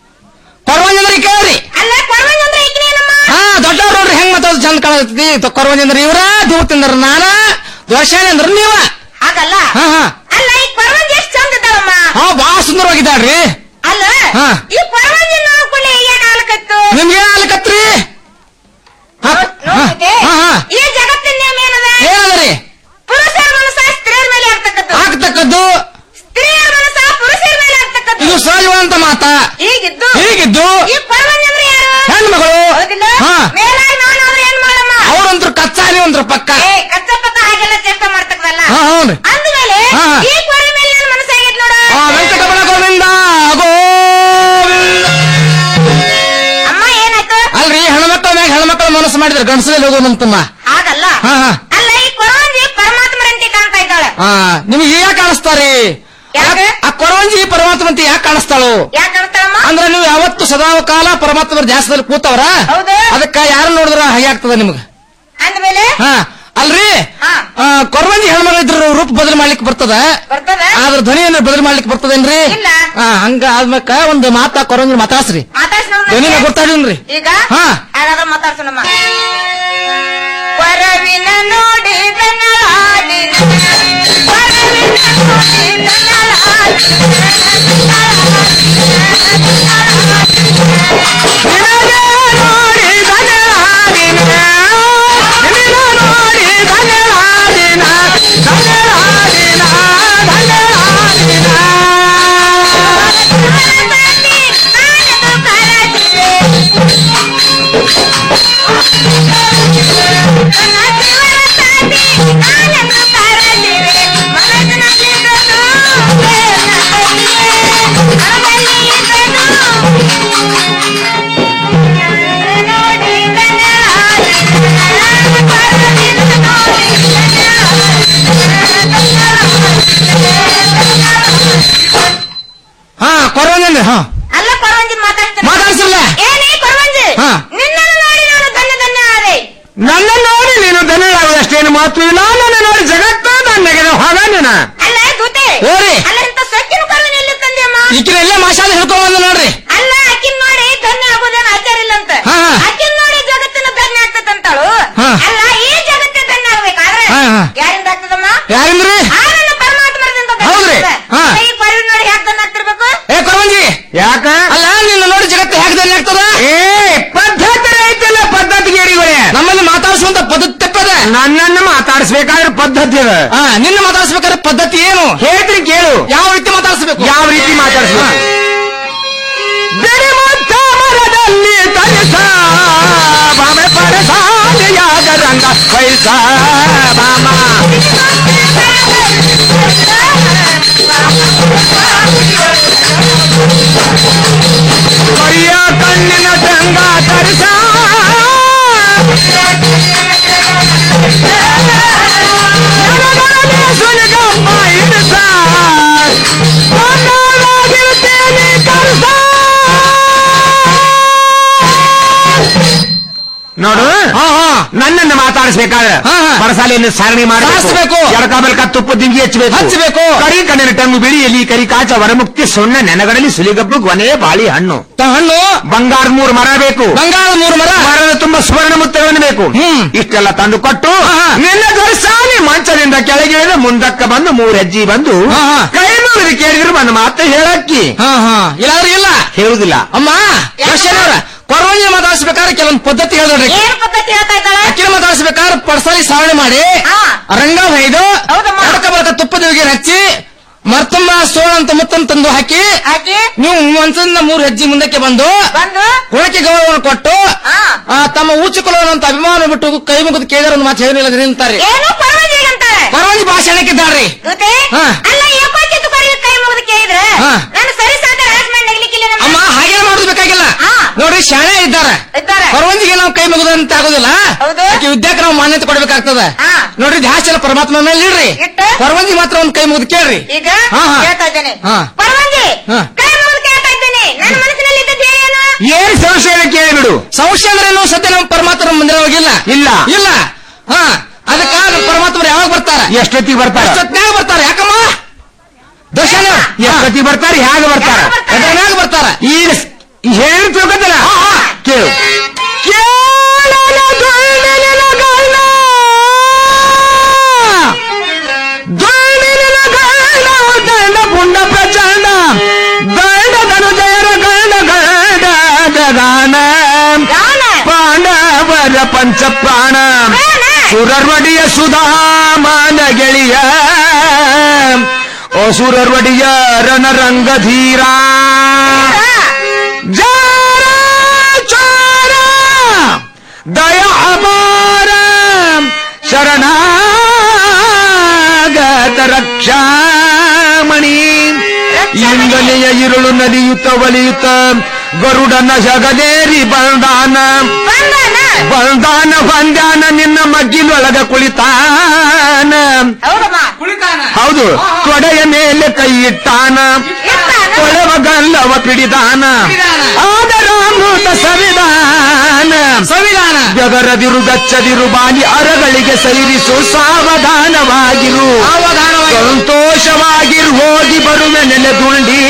ಕೊರವಂಜಿ ಅಂದ್ರೆ ಈ ಕೇಳ್ರಿ ಅಲ್ಲ ಕೊರವಂಜಿ ಅಂದ್ರೆ ಈಕಿನೇನಮ್ಮ ಹಾ ದೊಡ್ಡವ್ರು ನೋಡ್ರಿ ಹೆಂಗ್ ಮಾತಾಡೋದು ಚಂದ ಕಾಣತೈತಿ ತ- ಕೊರವಂಜಿ ಅಂದ್ರೆ ಇವ್ರ ದೂರ ತಿಂದ್ರ ನಾನ ದೋಷಾನಿ ಅಂದ್ರ ನೀವ ಹಾಗಲ್ಲ ಹಾ ಹಾ ಅಲ್ಲ ಈ ಕೊರವಂಜಿ ಎಷ್ಟು ಚಂದ ಇದ್ದಾವಮ್ಮ ಹಾ ಬಾಳ ಸುಂದರವಾಗಿದ್ದಾಳ್ರಿ ಅಲ್ಲ ಹಾ. ಈ ಕೊರವಂಜಿ ನೋಡ್ಕೊಳ್ಳಿ ಏನ್ ಆಲಕತ್ತು ನಿಮ್ಗೆ ಏನ್ ಆಲಕತ್ರಿ ಹಾ, ಹಾ, ನೋಡ್ತಿದ್ದೆ? ಹಾ, ಹಾ. ಈ ಜಗತ್ತಿನ ನೇಮ ಏನದ ಏನದ್ರಿ ಪುರುಷರ ಮನಸ್ಸ ಸ್ತ್ರೀಯರ ಮೇಲೆ ಆಗ್ತಕ್ಕದ್ದು ಆಗ್ತಕ್ಕದ್ದು ಸ್ತ್ರೀಯರ ಮನಸ್ಸ ಪುರುಷರ ಮೇಲೆ ಆಗ್ತಕ್ಕದ್ದು ಇದು ಸಹಜವಾದಂತ ಮಾತ ಹೀಗಿದ್ದು ಹೀಗಿದ್ದು ಈ ಕೊರವಂಜಿ ಅಂದ್ರೆ ಯಾರು ಹೆಣ್ಮಗಳು ಹೌದಿಲ್ಲ ಹಾ. ಮೇಲಾಗಿ ನಾನು ಅವ್ರು ಏನ್ ಮಾಡಮ್ಮ ಅವ್ರಂತ್ರ ಕಚ್ಚಾಲಿ ಒಂದ್ರ ಪಕ್ಕ ಏ ಕಚ್ಚ ಪಕ್ಕ ಹಾಗೆಲ್ಲ ಚೇಷ್ಟ ಮಾಡ್ತಕ್ಕದಲ್ಲ ಹಾ ಹೌದು ಅಂದ್ಮೇಲೆ ಹಾ. ಈ ಕೊರ ಮೇಲೆ ನನ್ನ ಮನಸ್ಸಾಗೈತ್ ನೋಡ ಆ ವೆಂಕಟರಮಣ ಗೋವಿಂದ ಗೋವಿಂದ ಅಮ್ಮ ಏನಾಯ್ತು ಅಲ್ರಿ ಹೆಣ್ಮಕ್ಳ ಮ್ಯಾಗ ಹೆಣ್ಮಕ್ಳ ಮನಸ್ಸು ಮಾಡಿದ್ರೆ ಗಂಡಸಲ್ಲಿ ಹೋಗೋದಂತಮ್ಮ ಹಾಗಲ್ಲ ಹಾ ಹಾ ಅಲ್ಲ ಈ ಕೊರವಂಜಿ ಪರಮಾತ್ಮರಂತೆ ಕಾಣ್ತಾ ಇದ್ದಾಳೆ ಹಾ ನಿಮ್ಗೆ ಯಾಕೆ ಕಾಣಿಸ್ತಾರಿ ಯಾಕೆ? ಆ ಕೊರವಂಜಿ ಪರಮಾತ್ಮ ಅಂತ ಯಾಕೆ ಕಾಣಿಸ್ತಾಳು ಯಾಕೆ ಕಾಣ್ತಾಳಮ್ಮ ಅಂದ್ರೆ ನೀವು ಯಾವತ್ತು ಸದಾ ಕಾಲ ಪರಮಾತ್ಮರ ಧ್ಯಾಸದಲ್ಲಿ ಕೂತವ್ರ ಹೌದು. ಅದಕ್ಕ ಯಾರು ನೋಡಿದ್ರ ಹಾಗೆ ಆಗ್ತದ ನಿಮ್ಗೆ ಅಂದ್ಮೇಲೆ ಹಾ ಅಲ್ರಿ ಹಾ. ಆ, ಕೊರವಂಜಿ ಹೆಣ್ಮಗಳ ಇದ್ರ ರೂಪ ಬದಲು ಮಾಡ್ಲಿಕ್ಕೆ ಬರ್ತದ ಬರ್ತದ ಆದ್ರ ಧ್ವನಿ ಏನಾರ ಬದಲು ಮಾಡ್ಲಿಕ್ಕೆ ಬರ್ತದೇನ್ರಿ ಇಲ್ಲ. ಹಾ ಹಂಗ ಆದ್ಮೇಕ ಒಂದು ಮಾತಾ ಕೊರವಂಜಿ ಮಾತಾಡ್ಸ್ರಿ ಮಾತಾಡ್ಸ್ ನೋಡು ಧ್ವನಿನ ನನಗೆ. ಗೊತ್ತಾಡಿನ್ರಿ ಈಗ ಹಾ. ಹಾಗಾದ್ರೆ ಮಾತಾಡ್ಸೋಣಮ್ಮ ಕೊರವಿನ ನೋಡಿದನ ಹಾಡಿನ ಕೊರವಿನ ನೋಡಿದನ ಹೇಳಿ ಹಾ ಅಲ್ಲ ಕೊರವಂಜಿ ಮಾತಾಡ್ತೀನಿ ಮಾತಾಡ್ಸಿಲ್ಲ ಏನೇ ಕೊರವಂಜಿ ಹಾ. ನಿನ್ನನ್ನು ನೋಡಿ ನಾನು ಧನ್ಯ ಧನ್ಯ ಆದೆ ನನ್ನ ನೋಡಿ ನೀನು ಧನ್ಯರಾಗುವುದಷ್ಟೇನು ಮಾತು ಇಲ್ಲ ನನ್ನ ನೋಡಿ ಜಗತ್ತ ನನ್ನೆಗೆ ಹೋಗ ನೀನ ಅಲ್ಲ ದೂತೆ ಓರಿ. ಅಲ್ಲ ಇಂತ ಸೊಕ್ಕಿನ ಕೊರವನ್ ಎಲ್ಲಿ ತಂದೆ ಅಮ್ಮ ಈಕಿನ ಎಲ್ಲೇ ಮಾಷಾದ ಹಿಡ್ಕೊಂಡ್ ಬಂದ ನೋಡ್ರಿ ಅಲ್ಲ ಆಕಿನ್ ನೋಡಿ ಧನ್ಯ ಆಗೋದೇನು ಆಚಾರ ಇಲ್ಲ ಅಂತ ಹಾ, ಹಾ. ಆಕಿನ್ ನೋಡಿ ಜಗತ್ತಿನ ಧನ್ಯ ಆಗ್ತದಂತಾಳು ಹಾ. ಅಲ್ಲ ಈ ಜಗತ್ತೇ ಧನ್ಯ ಆಗ್ಬೇಕಾದ್ರೆ ಹಾ, ಹಾ. ಯಾರಿಂದ ಆಗ್ತದಮ್ಮ ಯಾರಿಂದ್ರಿ ಆ ನನ್ನ ಪರಮಾತ್ಮರದಿಂದ ಧನ್ಯ ಹೌದ್ರಿ? ಆಗ್ತದೆ. ಹಾ. ಈ ಕೊರವಿ ನೋಡಿ ಯಾಕೆ ಧನ್ಯ ಆಗ್ತಿರ್ಬೇಕು ಏ ಕೊರವಂಜಿ ಯಾಕ ಅಲ್ಲ ನಿನ್ನ ನೋಡಿ ಜಗತ್ತು ಹೇಗೆ ಧನ್ಯ ಆಗ್ತದ ಏ ಪದ್ಧತಿ ಐತಲ್ಲ ಪದ್ಧತಿ ಗೇಡಿಗಳೇ ನಮ್ಮಲ್ಲಿ ಮಾತಾಡಿಸುವಂತ ಪದ್ಧತಿ ತಪ್ಪದ ನನ್ನನ್ನು ಮಾತಾಡಿಸ್ಬೇಕಾದ್ರೆ ಪದ್ಧತಿ ಅದ ಹಾ ನಿನ್ನ ಮಾತಾಡಿಸ್ಬೇಕಾದ್ರೆ ಪದ್ಧತಿ ಏನು ಹೇಳ್ತೀನಿ ಕೇಳು ಯಾವ ರೀತಿ ಮಾತಾಡಿಸ್ಬೇಕು ಯಾವ ರೀತಿ ಮಾತಾಡಿಸ್ಬೇಕು ಬೆಳೆಮುತ್ತ ಮರದಲ್ಲಿ ತರಿಸ ಬಾಮೆ ಪರಸಾಲಿಯಾದ ರಂಗ ವೈಸ ಬಾಮ ಕರಿಯ ಕಣ್ಣಿನ ರಂಗ ತರಿಸ ಸುಲಿಗಮ್ಮ ಇಡಿಸ ನನ್ನೊಳಗಿರುತ್ತೇನೆ ಕರ್ಸ ನೋಡು ಹಾ ಹಾ ನನ್ನನ್ನು ಮಾತಾಡಿಸ್ಬೇಕಾದ್ರೆ ಹಾ, ಹಾ. ಪರಸಾಲೆಯನ್ನು ಸಾರಣಿ ಸಾರಿಸ್ಬೇಕು. ಮಾಡಬೇಕು ಎಡಕ ಬಲಕ ತುಪ್ಪ ದಿಂಗಿ ಹಚ್ಚಬೇಕು ಹಚ್ಚಬೇಕು. ಕರಿ ಕಣ್ಣಿನ ಟಂಗು ಬಿಳಿ ಎಲಿ ಕರಿ ಕಾಚ ವರಮುಕ್ತಿ ಸೊನ್ನೆ ನೆನಗಡಲಿ ಸುಲಿಗಬ್ಬು ಗೊನೆ ಬಾಳಿ ಹಣ್ಣು ತ ಹಣ್ಣು ಬಂಗಾರ ಮೂರು ಮರ ಬೇಕು ಬಂಗಾಳ ಮೂರು ಮರ ಮರದ ತುಂಬಾ ಸುವರ್ಣ ಮುತ್ತಗಳನ್ನು ಬೇಕು ಹ್ಮ್. ಇಷ್ಟೆಲ್ಲ ತಂದು ಕೊಟ್ಟು ಹಾ, ಹಾ. ನಿನ್ನ ದೊರಸಾನಿ ಮಂಚದಿಂದ ಕೆಳಗಿಳಿದು ಮುಂದಕ್ಕ ಬಂದು ಮೂರ್ ಹೆಜ್ಜೆ ಬಂದು ಹಾ, ಹಾ. ಕೈ ಮುಗಿದು ಕೇಳಿದ್ರು ಒಂದು ಮಾತು ಹೇಳಕ್ಕಿ ಹಾ ಹಾ ಇಲ್ಲಾದ್ರೆ ಇಲ್ಲ ಹೇಳುದಿಲ್ಲ ಅಮ್ಮ ದರ್ಶನವ್ರ ಕೊರವಂಜಿ ಮಾತಾಡಿಸ್ಬೇಕಾದ್ರೆ ಕೆಲವೊಂದು ಪದ್ಧತಿ ಹೇಳಿದ್ರಿ ಏನ್ ಪದ್ಧತಿ ಹೇಳ್ತಾ ಇದ್ದಾಳೆ ಅಕ್ಕಿನ ಮಾತಾಡಿಸ್ಬೇಕಾದ್ರೆ ಪಡ್ಸಲಿ ಸಾವಣೆ ಮಾಡಿ ಹಾ. ರಂಗ ಹೊಯ್ದು ಹೌದಮ್ಮ. ಎಡಕ ಬಲಕ ತುಪ್ಪದ ಹೋಗಿ ಹಚ್ಚಿ ಮರ್ತಮ್ಮ ಸೋಳ ಅಂತ ಮುತ್ತನ್ನು ತಂದು ಹಾಕಿ ಹಾಕಿ ನೀವು ಮನ್ಸದಿಂದ ಮೂರು ಹೆಜ್ಜೆ ಮುಂದಕ್ಕೆ ಬಂದು ಬಂದು ಗುಣಕ್ಕೆ ಗೌರವವನ್ನು ಕೊಟ್ಟು ಹಾ. ಆ, ತಮ್ಮ ಊಚಿಕೊಳ್ಳುವಂತ ಅಭಿಮಾನ ಬಿಟ್ಟು ಕೈ ಮುಗಿದು ಕೇಳಿದ್ರೆ ಒಂದು ಮಾತು ಹೇಳಿಲ್ಲ ನಿಂತಾರೆ ಏನು ಕೊರವಂಜಿ ಅಂತಾಳೆ ಕೊರವಂಜಿ ಭಾಷಣಕ್ಕಿದ್ದಾಳ್ರಿ ದೂತೆ ಹಾ. ಅಲ್ಲ ಯಾಕೆ ಕೊರವಿ ಕೈ ಮುಗಿದು ಕೇಳಿದ್ರೆ ಹಾ. ನಾನು ಸರಿ ಸಾಟ ರಾಜಮಾನ್ ನಗ್ಲಿಕ್ಕಿಲ್ಲ ನಮ್ಮ ಅಮ್ಮ ಹಾಗೆ ಮಾಡೋದು ಬೇಕಾಗಿಲ್ಲ ಹಾ. ನೋಡ್ರಿ ಶಾಣೆ ಇದ್ದಾರೆ ಇದ್ದಾರೆ ಕೊರವಂಜಿಗೆ ನಾವು ಕೈ ಮುಗಿದಂತ ಆಗೋದಿಲ್ಲ ಹೌದು. ಆಕೆ ವಿದ್ಯಾಕ್ಕೆ ನಾವು ಮಾನ್ಯತೆ ಕೊಡ್ಬೇಕಾಗ್ತದ ಹಾ. ನೋಡ್ರಿ ಧ್ಯಾಸ ಎಲ್ಲ ಪರಮಾತ್ಮ ಮೇಲೆ ಇಡ್ರಿ ಇಟ್ಟು? ಕೊರವಂಜಿ ಮಾತ್ರ ಒಂದ್ ಕೈ ಮುಗಿದು ಕೇಳ್ರಿ ಈಗ ಹಾ, ಹಾ. ಹೇಳ್ತಾ ಇದ್ದೇನೆ ಹಾ. ಪರವಂಜಿ ಹಾ. ಕೈ ಮುಗಿದು ಕೇಳ್ತಾ ಇದ್ದೇನೆ ನನ್ನ ಮನಸ್ಸಿನಲ್ಲಿ ಇದ್ದದ್ದು ಏನು ಏನ್ ಸಂಶಯ ಕೇಳಿಬಿಡು ಸಂಶಯ ಅಂದ್ರೆ ಏನು ಸದ್ಯ ನಮ್ಮ ಪರಮಾತ್ಮ ಮಂದಿರ ಹೋಗಿಲ್ಲ ಇಲ್ಲ. ಇಲ್ಲ ಹಾ ಅದಕ್ಕ ನಮ್ಮ ಪರಮಾತ್ಮರು ಯಾವಾಗ ಬರ್ತಾರ ಎಷ್ಟೊತ್ತಿಗೆ ಬರ್ತಾರ ಎಷ್ಟೊತ್ನ್ಯಾಗ ಬರ್ತಾರ ಯಾಕಮ್ಮ ದರ್ಶನ ಎಷ್ಟೊತ್ತಿಗೆ ಬರ್ತಾರ ಹೇಗೆ ಬರ್ತಾರ ಎದ್ರನ್ಯಾಗ ಬರ್ತಾರ ಈಗ ಹೇಳಿ ತಿಳ್ಕೊತಲ್ಲ ಕೇಳು ಕೇಳಲ ದೊಣ್ಣೆಲಿನ ಗೈಲ. ದೊಣ್ಣೆಲಿನ ಗೈಲ, ದಂಡ ಪುಂಡ ಪ್ರಚಂಡ ದಂಡ ಧನುಜಯರ ಗಂಡ ಗಂಡ ಜಗಾನ ಪಾಂಡವರ ಪಂಚ ಪ್ರಾಣ ಸುರರ್ವಡಿಯ ಸುಧಾಮನ ಗೆಳೆಯ ಅಸುರರ್ವಡಿಯ ರಣರಂಗಧೀರ ಜಾರ ಚೋರ ದಯ ಅಪಾರ ಶರಣಾಗತ ರಕ್ಷಾಮಣಿ ಇಂಗನೆಯ ಇರುಳು ನದಿಯುತ್ತ ಒಲಿಯುತ್ತ ಗರುಡನ ಜಗದೇರಿ ಬಲ್ದಾನ ಬಲ್ದಾನ ಬಂದಾನ ನಿನ್ನ ಮಗ್ಗಿಲೊಳಗ ಕುಳಿತಾನ ಹೌದಮ್ಮ ಹೌದು ತೊಡೆಯ ಮೇಲೆ ಕೈ ಇಟ್ಟಾನ ಕೊಳವ ಗಲ್ಲವ ಪಿಡಿದಾನ ಆದರಾಮೃತ ಸಂವಿಧಾನ ಸಂವಿಧಾನ ಜಗರದಿರು ಗಚ್ಚದಿರು ಬಾಲಿ ಅರಗಳಿಗೆ ಸೈರಿಸು ಸಾವಧಾನವಾಗಿರು ಸಾವಧಾನವಾಗಿ. ಸಂತೋಷವಾಗಿರು ಹೋಗಿ ಬರುವೆ ನೆಲೆದುಂಡಿ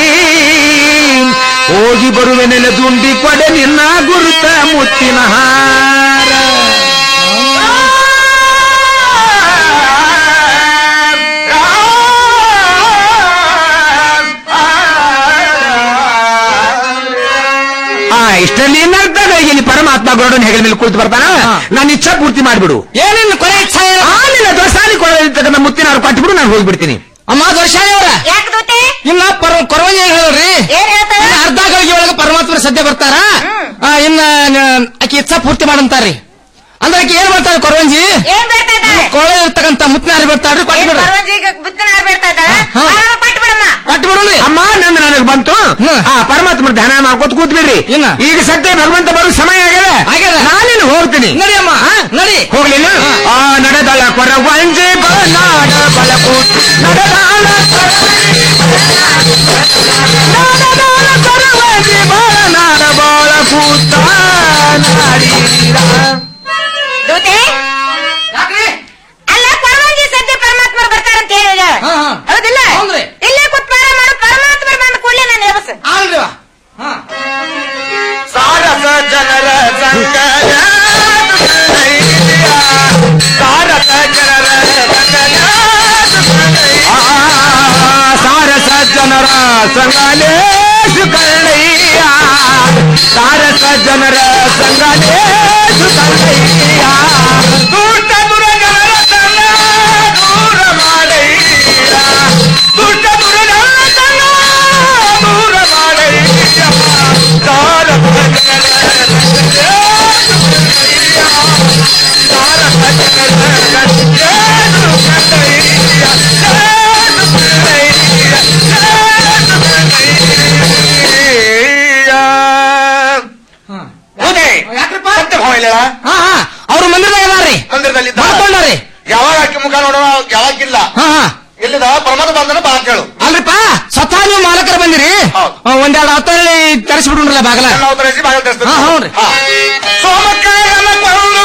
ಹೋಗಿ ಬರುವೆ ನೆಲೆದುಂಡಿ ಕೊಡೆ ನಿನ್ನ ಗುರುತ ಮುತ್ತಿನ ಹಾರ ಆ ಇಷ್ಟರಲ್ಲಿ ಏನಾಗ್ತದೆ ಇಲ್ಲಿ ಪರಮಾತ್ಮ ಗರುಡನ ಹೆಗಲ ಮೇಲೆ ಕುಳಿತು ಬರ್ತಾನ ನನ್ನ ಇಚ್ಛಾ ಪೂರ್ತಿ ಮಾಡಿಬಿಡು ಏನೇನು ಕೊನೆ ಇಚ್ಛೆ ಏನು? ಆ ನಿನ್ನ ದೋಸಾಲಿ ಕೊಡತಕ್ಕಂಥ ಮುತ್ತಿನ ಅವ್ರು ಕೊಟ್ಬಿಡು ನಾನು ಹೋಗ್ಬಿಡ್ತೀನಿ ಅಮ್ಮ ದರ್ಶಾನಿ ಅವರ ಯಾಕೆ ದೂತೆ ಇನ್ನ ಪರ ಕೊರವಂಜಿ ಹೇಳ್ರಿ ಏನ್ ಹೇಳ್ತಾರೆ ಇನ್ನ ಅರ್ಧ ಗಳಿಗೆ ಒಳಗೆ ಪರಮಾತ್ಮರ ಸದ್ಯ ಬರ್ತಾರ ಆ, ಇನ್ನ ನ- ಆಕಿ ಇಚ್ಛಾ ಪೂರ್ತಿ ಮಾಡಂತಾರ್ರಿ ಅಂದ್ರೆ ಆಕಿ ಏನ್ ಮಾಡ್ತಾರೆ ಕೊರವಂಜಿ ಏನ್ ಬೇಡ್ತಾ ಇದ್ದಾರೆ ಕೊಳ ಇರ್ತಕ್ಕಂತ ಮುತ್ತಿನಾರಿ ಬರ್ತಾರ್ರಿ ಕೊಟ್ಬಿಡ್ರಿ ಪರವಂಜಿಗೆ ಬುತ್ತಿನ ಬೇಡ್ತಾ ಇದ್ದಾರೆ ಹಾ. ಪಟ್ಟು ಬಿಡಮ್ಮ ಕೊಟ್ಬಿಡ್ರಿ ಅಮ್ಮ ನಂದು ನನಗೆ ಬಂತು ಹ್ಮ್. ಆ ಪರಮಾತ್ಮ ಧ್ಯಾನ ಮಾಡ್ಕೊತ ಕೂತ್ ಬಿಡ್ರಿ ಇನ್ನ? ಈಗ ಸದ್ಯ ಭಗವಂತ ಬರೋ ಸಮಯ ಆಗ್ಯದ ಆಗ್ಯದ. ನಾನೇನು ಹೋಗ್ತೀನಿ ನಡಿ ಅಮ್ಮ ನಡಿ ಹೋಗ್ಲಿಲ್ಲ ಆ ನಡೆದಳ ಕೊರವಂಜಿ ಬನಾಡ ಬಲಕೂಟ್ ನಡೆದಾಳ ಕೊರ- ನಡೆದಾಳ ಕೊರ ದೂತೆ ಅಲ್ಲ ಪರಮಾತ್ಮ ಸದ್ಯ ಪರಮಾತ್ಮ ಬರ್ತಾರಂತ ಹೇಳಿದ ಹೌದಿಲ್ಲ ಇಲ್ಲೇ ಕುತ್ಪಾರ ಮಾಡು ಪರಮಾತ್ಮ ಬಂದ ಕೂಡಲೇ ನಾನು ಎಬಸ್ ಸಾರಸ ಜನರ ಸಂಗ ಸಾರಸ ಜನರ ಸಾರಸ ಜನರ ಸಂಗಲೇ ಸುಕರ್ಣಯ್ಯ ಸಾರಸ ಜನರ ಸಂಗಲೇ ಸುಕರ್ಣಯ್ಯ ದುಷ್ಟ ದುರಗರ ಸಂಗ ದೂರ ಮಾಡಯ್ಯ ದುಷ್ಟ ದುರಗರ ಸಂಗ ದೂರ ಮಾಡಯ್ಯ ಸಾರಸ ಜನರ ಅವ್ರು ಮಂದಿರದಾಗ ಇದಾರ್ರಿ ಮಂದಿರದಲ್ಲಿ ಮಾಡ್ಕೊಂಡಾರಿ ಯಾವಾಗ ಆಕಿ ಮುಖ ನೋಡೋಣ ಯಾವಾಗಿಲ್ಲ ಹಾ ಹಾ ಎಲ್ಲಿದ ಪರಮಾತ್ಮ ಬಂದನ ಬಾ ಕೇಳು ಅಲ್ರಿಪ್ಪ ಸ್ವತಃ ನೀವು ಮಾಲಕರು ಬಂದಿರಿ ಆ, ಒಂದೆರಡು ಹೊತ್ತಲ್ಲಿ ತರಿಸ್ಬಿಟ್ರಲ್ಲ ಬಾಗಲ ನಾವು ತರಿಸಿ ಬಾಗಿಲು ತೆರೆಸ್ಬೇಕು. ಹಾ, ಹೌದ್ರಿ. ಹಾ. ಸೋಮಕಾಯನ ಕೊಳ್ಳು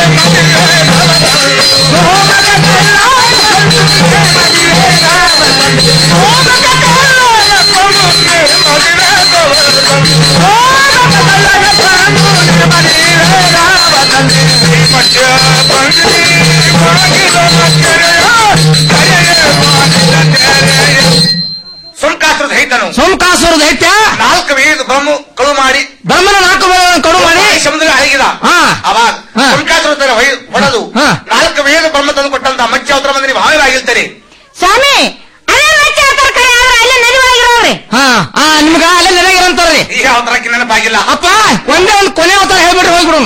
ಸುಂಕಾಸುರದ ಹೈತನು ಸೋಮಕಾಸುರ ದೈತ್ಯ ನಾಲ್ಕು ವೇದ ಬ್ರಹ್ಮ ಕಳು ಮಾಡಿ ಬ್ರಹ್ಮನ ನಾಲ್ಕು ವೇದಗಳನ್ನು ಕಡು ಮಾಡಿ ಸಮುದ್ರ ಅಡಗಿದ ಹಾ. ಅವಾಗ ಹಾ. ಸುಂಕಾಸುರ ತರ ಹೊಡೆದು ಹಾ. ನಾಲ್ಕು ವೇದ ಬ್ರಹ್ಮ ತಂದು ಕೊಟ್ಟಂತ ಮಚ್ಚ ಅವತರ ಮಂದಿ ಭಾವವಾಗಿರ್ತಾರೆ ಸ್ವಾಮಿ ಅದೇ ಮಚ್ಚ ಅವತಾರ ಕಡೆ ಆದ್ರೆ ಅಲ್ಲೇ ನದಿ ಒಳಗಿರೋವ್ರಿ ಹಾ ಆ ನಿಮ್ಗ ಅಲ್ಲೇ ನೆಲೆಗಿರಂತಾರ್ರಿ ಈಗ ಅವತಾರಕ್ಕೆ ನೆನಪಾಗಿಲ್ಲ ಅಪ್ಪ ಒಂದೇ ಒಂದು ಕೊನೆ ಅವತಾರ ಹೇಳ್ಬಿಟ್ಟು ಹೋಗ್ಬಿಡು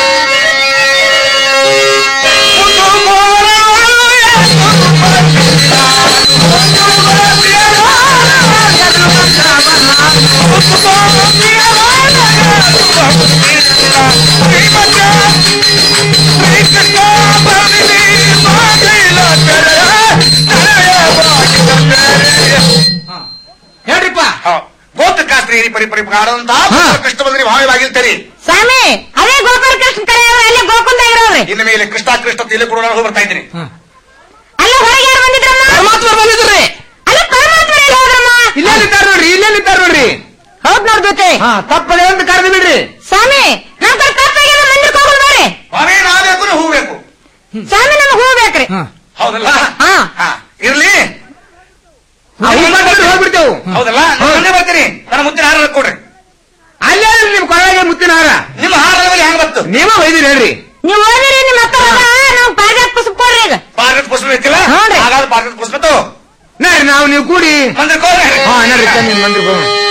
ಹೇಳ್ರಿಪ್ಪ ಗೋತ್ರ ಕಾಸ್ತ್ರಿ ಪರಿ ಪರಿ ಆಡಂತ ಕೃಷ್ಣ ಬಂದ್ರಿ ಭಾವವಾಗಿರ್ತಾರೆ ಸ್ವಾಮಿ ಅದೇ ಗೋಕುಲ ಕೃಷ್ಣ ಕಡೆ ಆದ್ರೆ ಅಲ್ಲೇ ಗೋಕುಲ್ದಾಗ ಇರೋವ್ರಿ ಇನ್ನು ಮೇಲೆ ಕೃಷ್ಣ ಕೃಷ್ಣ ತಿಳಿ ಕೂಡ ಹೋಗಿ ಬರ್ತಾ ಇದ್ದೀನಿ ಅಲ್ಲ ಹೊರಗೆ ಯಾರು ಬಂದಿದ್ರಮ್ಮ ಪರಮಾತ್ಮ ಬಂದಿದ್ರಿ ಅಲ್ಲ ಪರಮಾತ್ಮ ಎಲ್ಲಿ ಹೋದ್ರಮ್ಮ ಇಲ್ಲೇ ನಿಂತಾರ ನೋಡ್ರಿ ಇಲ್ಲೇ ನಿಂತಾರ ನೋಡ್ರಿ ಹೌದ್ ನೋಡ್ದೂತೆ ಹಾ ತಪ್ಪದೆ ಅಂತ ಕರೆದು ಬಿಡ್ರಿ ಸ್ವಾಮಿ ನಮ್ ಕಡೆ ತಪ್ಪಾಗಿ ಮಂದಿರಕ್ಕೆ ಹೋಗೋಣ ಬರ್ರಿ ಅವೇ ನಾವೇಕು ಹೂ ಬೇಕು ಸ್ವಾಮಿ ನಮ್ಗೆ ಹೂ ಬೇಕ್ರಿ ಹೌದಲ್ಲ ಹಾ ಹಾ, ಇರ್ಲಿ ಹೋಗ್ಬಿಡ್ತೇವು ಹೌದಲ್ಲ ನಾನು ಮುಂದೆ ಬರ್ತೀನಿ ನನ್ನ ಮುತ್ತಿನ ಹಾರ ಕೊಡ್ರಿ ಅಲ್ಲೇ ನಿಮ್ ಕೊಳಗೆ ಮುತ್ತಿನ ಹಾರ ನಿಮ್ಮ ಹಾರದ ಮೇಲೆ ಹೆಂಗ್ ಬತ್ತು ನೀವ ಒಯ್ದಿರಿ ಹೇಳ್ರಿ ನೀವು ಓದಿರಿ ನಿಮ್ಮ ಅತ್ತ ನಾವು ಪಾರ್ಗಾತ್ ಪುಸ್ತಕ ಕೊಡ್ರಿ ಈಗ ಪಾರ್ಗತ್ ಪುಷ್ಪ ಬೇಕಿಲ್ಲ ಹೌದ್ರಿ. ಹಾಗಾದ್ರೆ ಪಾರ್ಗತ್ ಪುಷ್ಪ ತಗೋ ನೋಡ್ರಿ ನಾವು ನೀವು ಕೂಡಿ ಮಂದಿರಕ್ಕೆ ಹೋಗ್ರಿ ಹಾ ನೋಡ್ರಿ ಚಂದ ಮಂದಿರ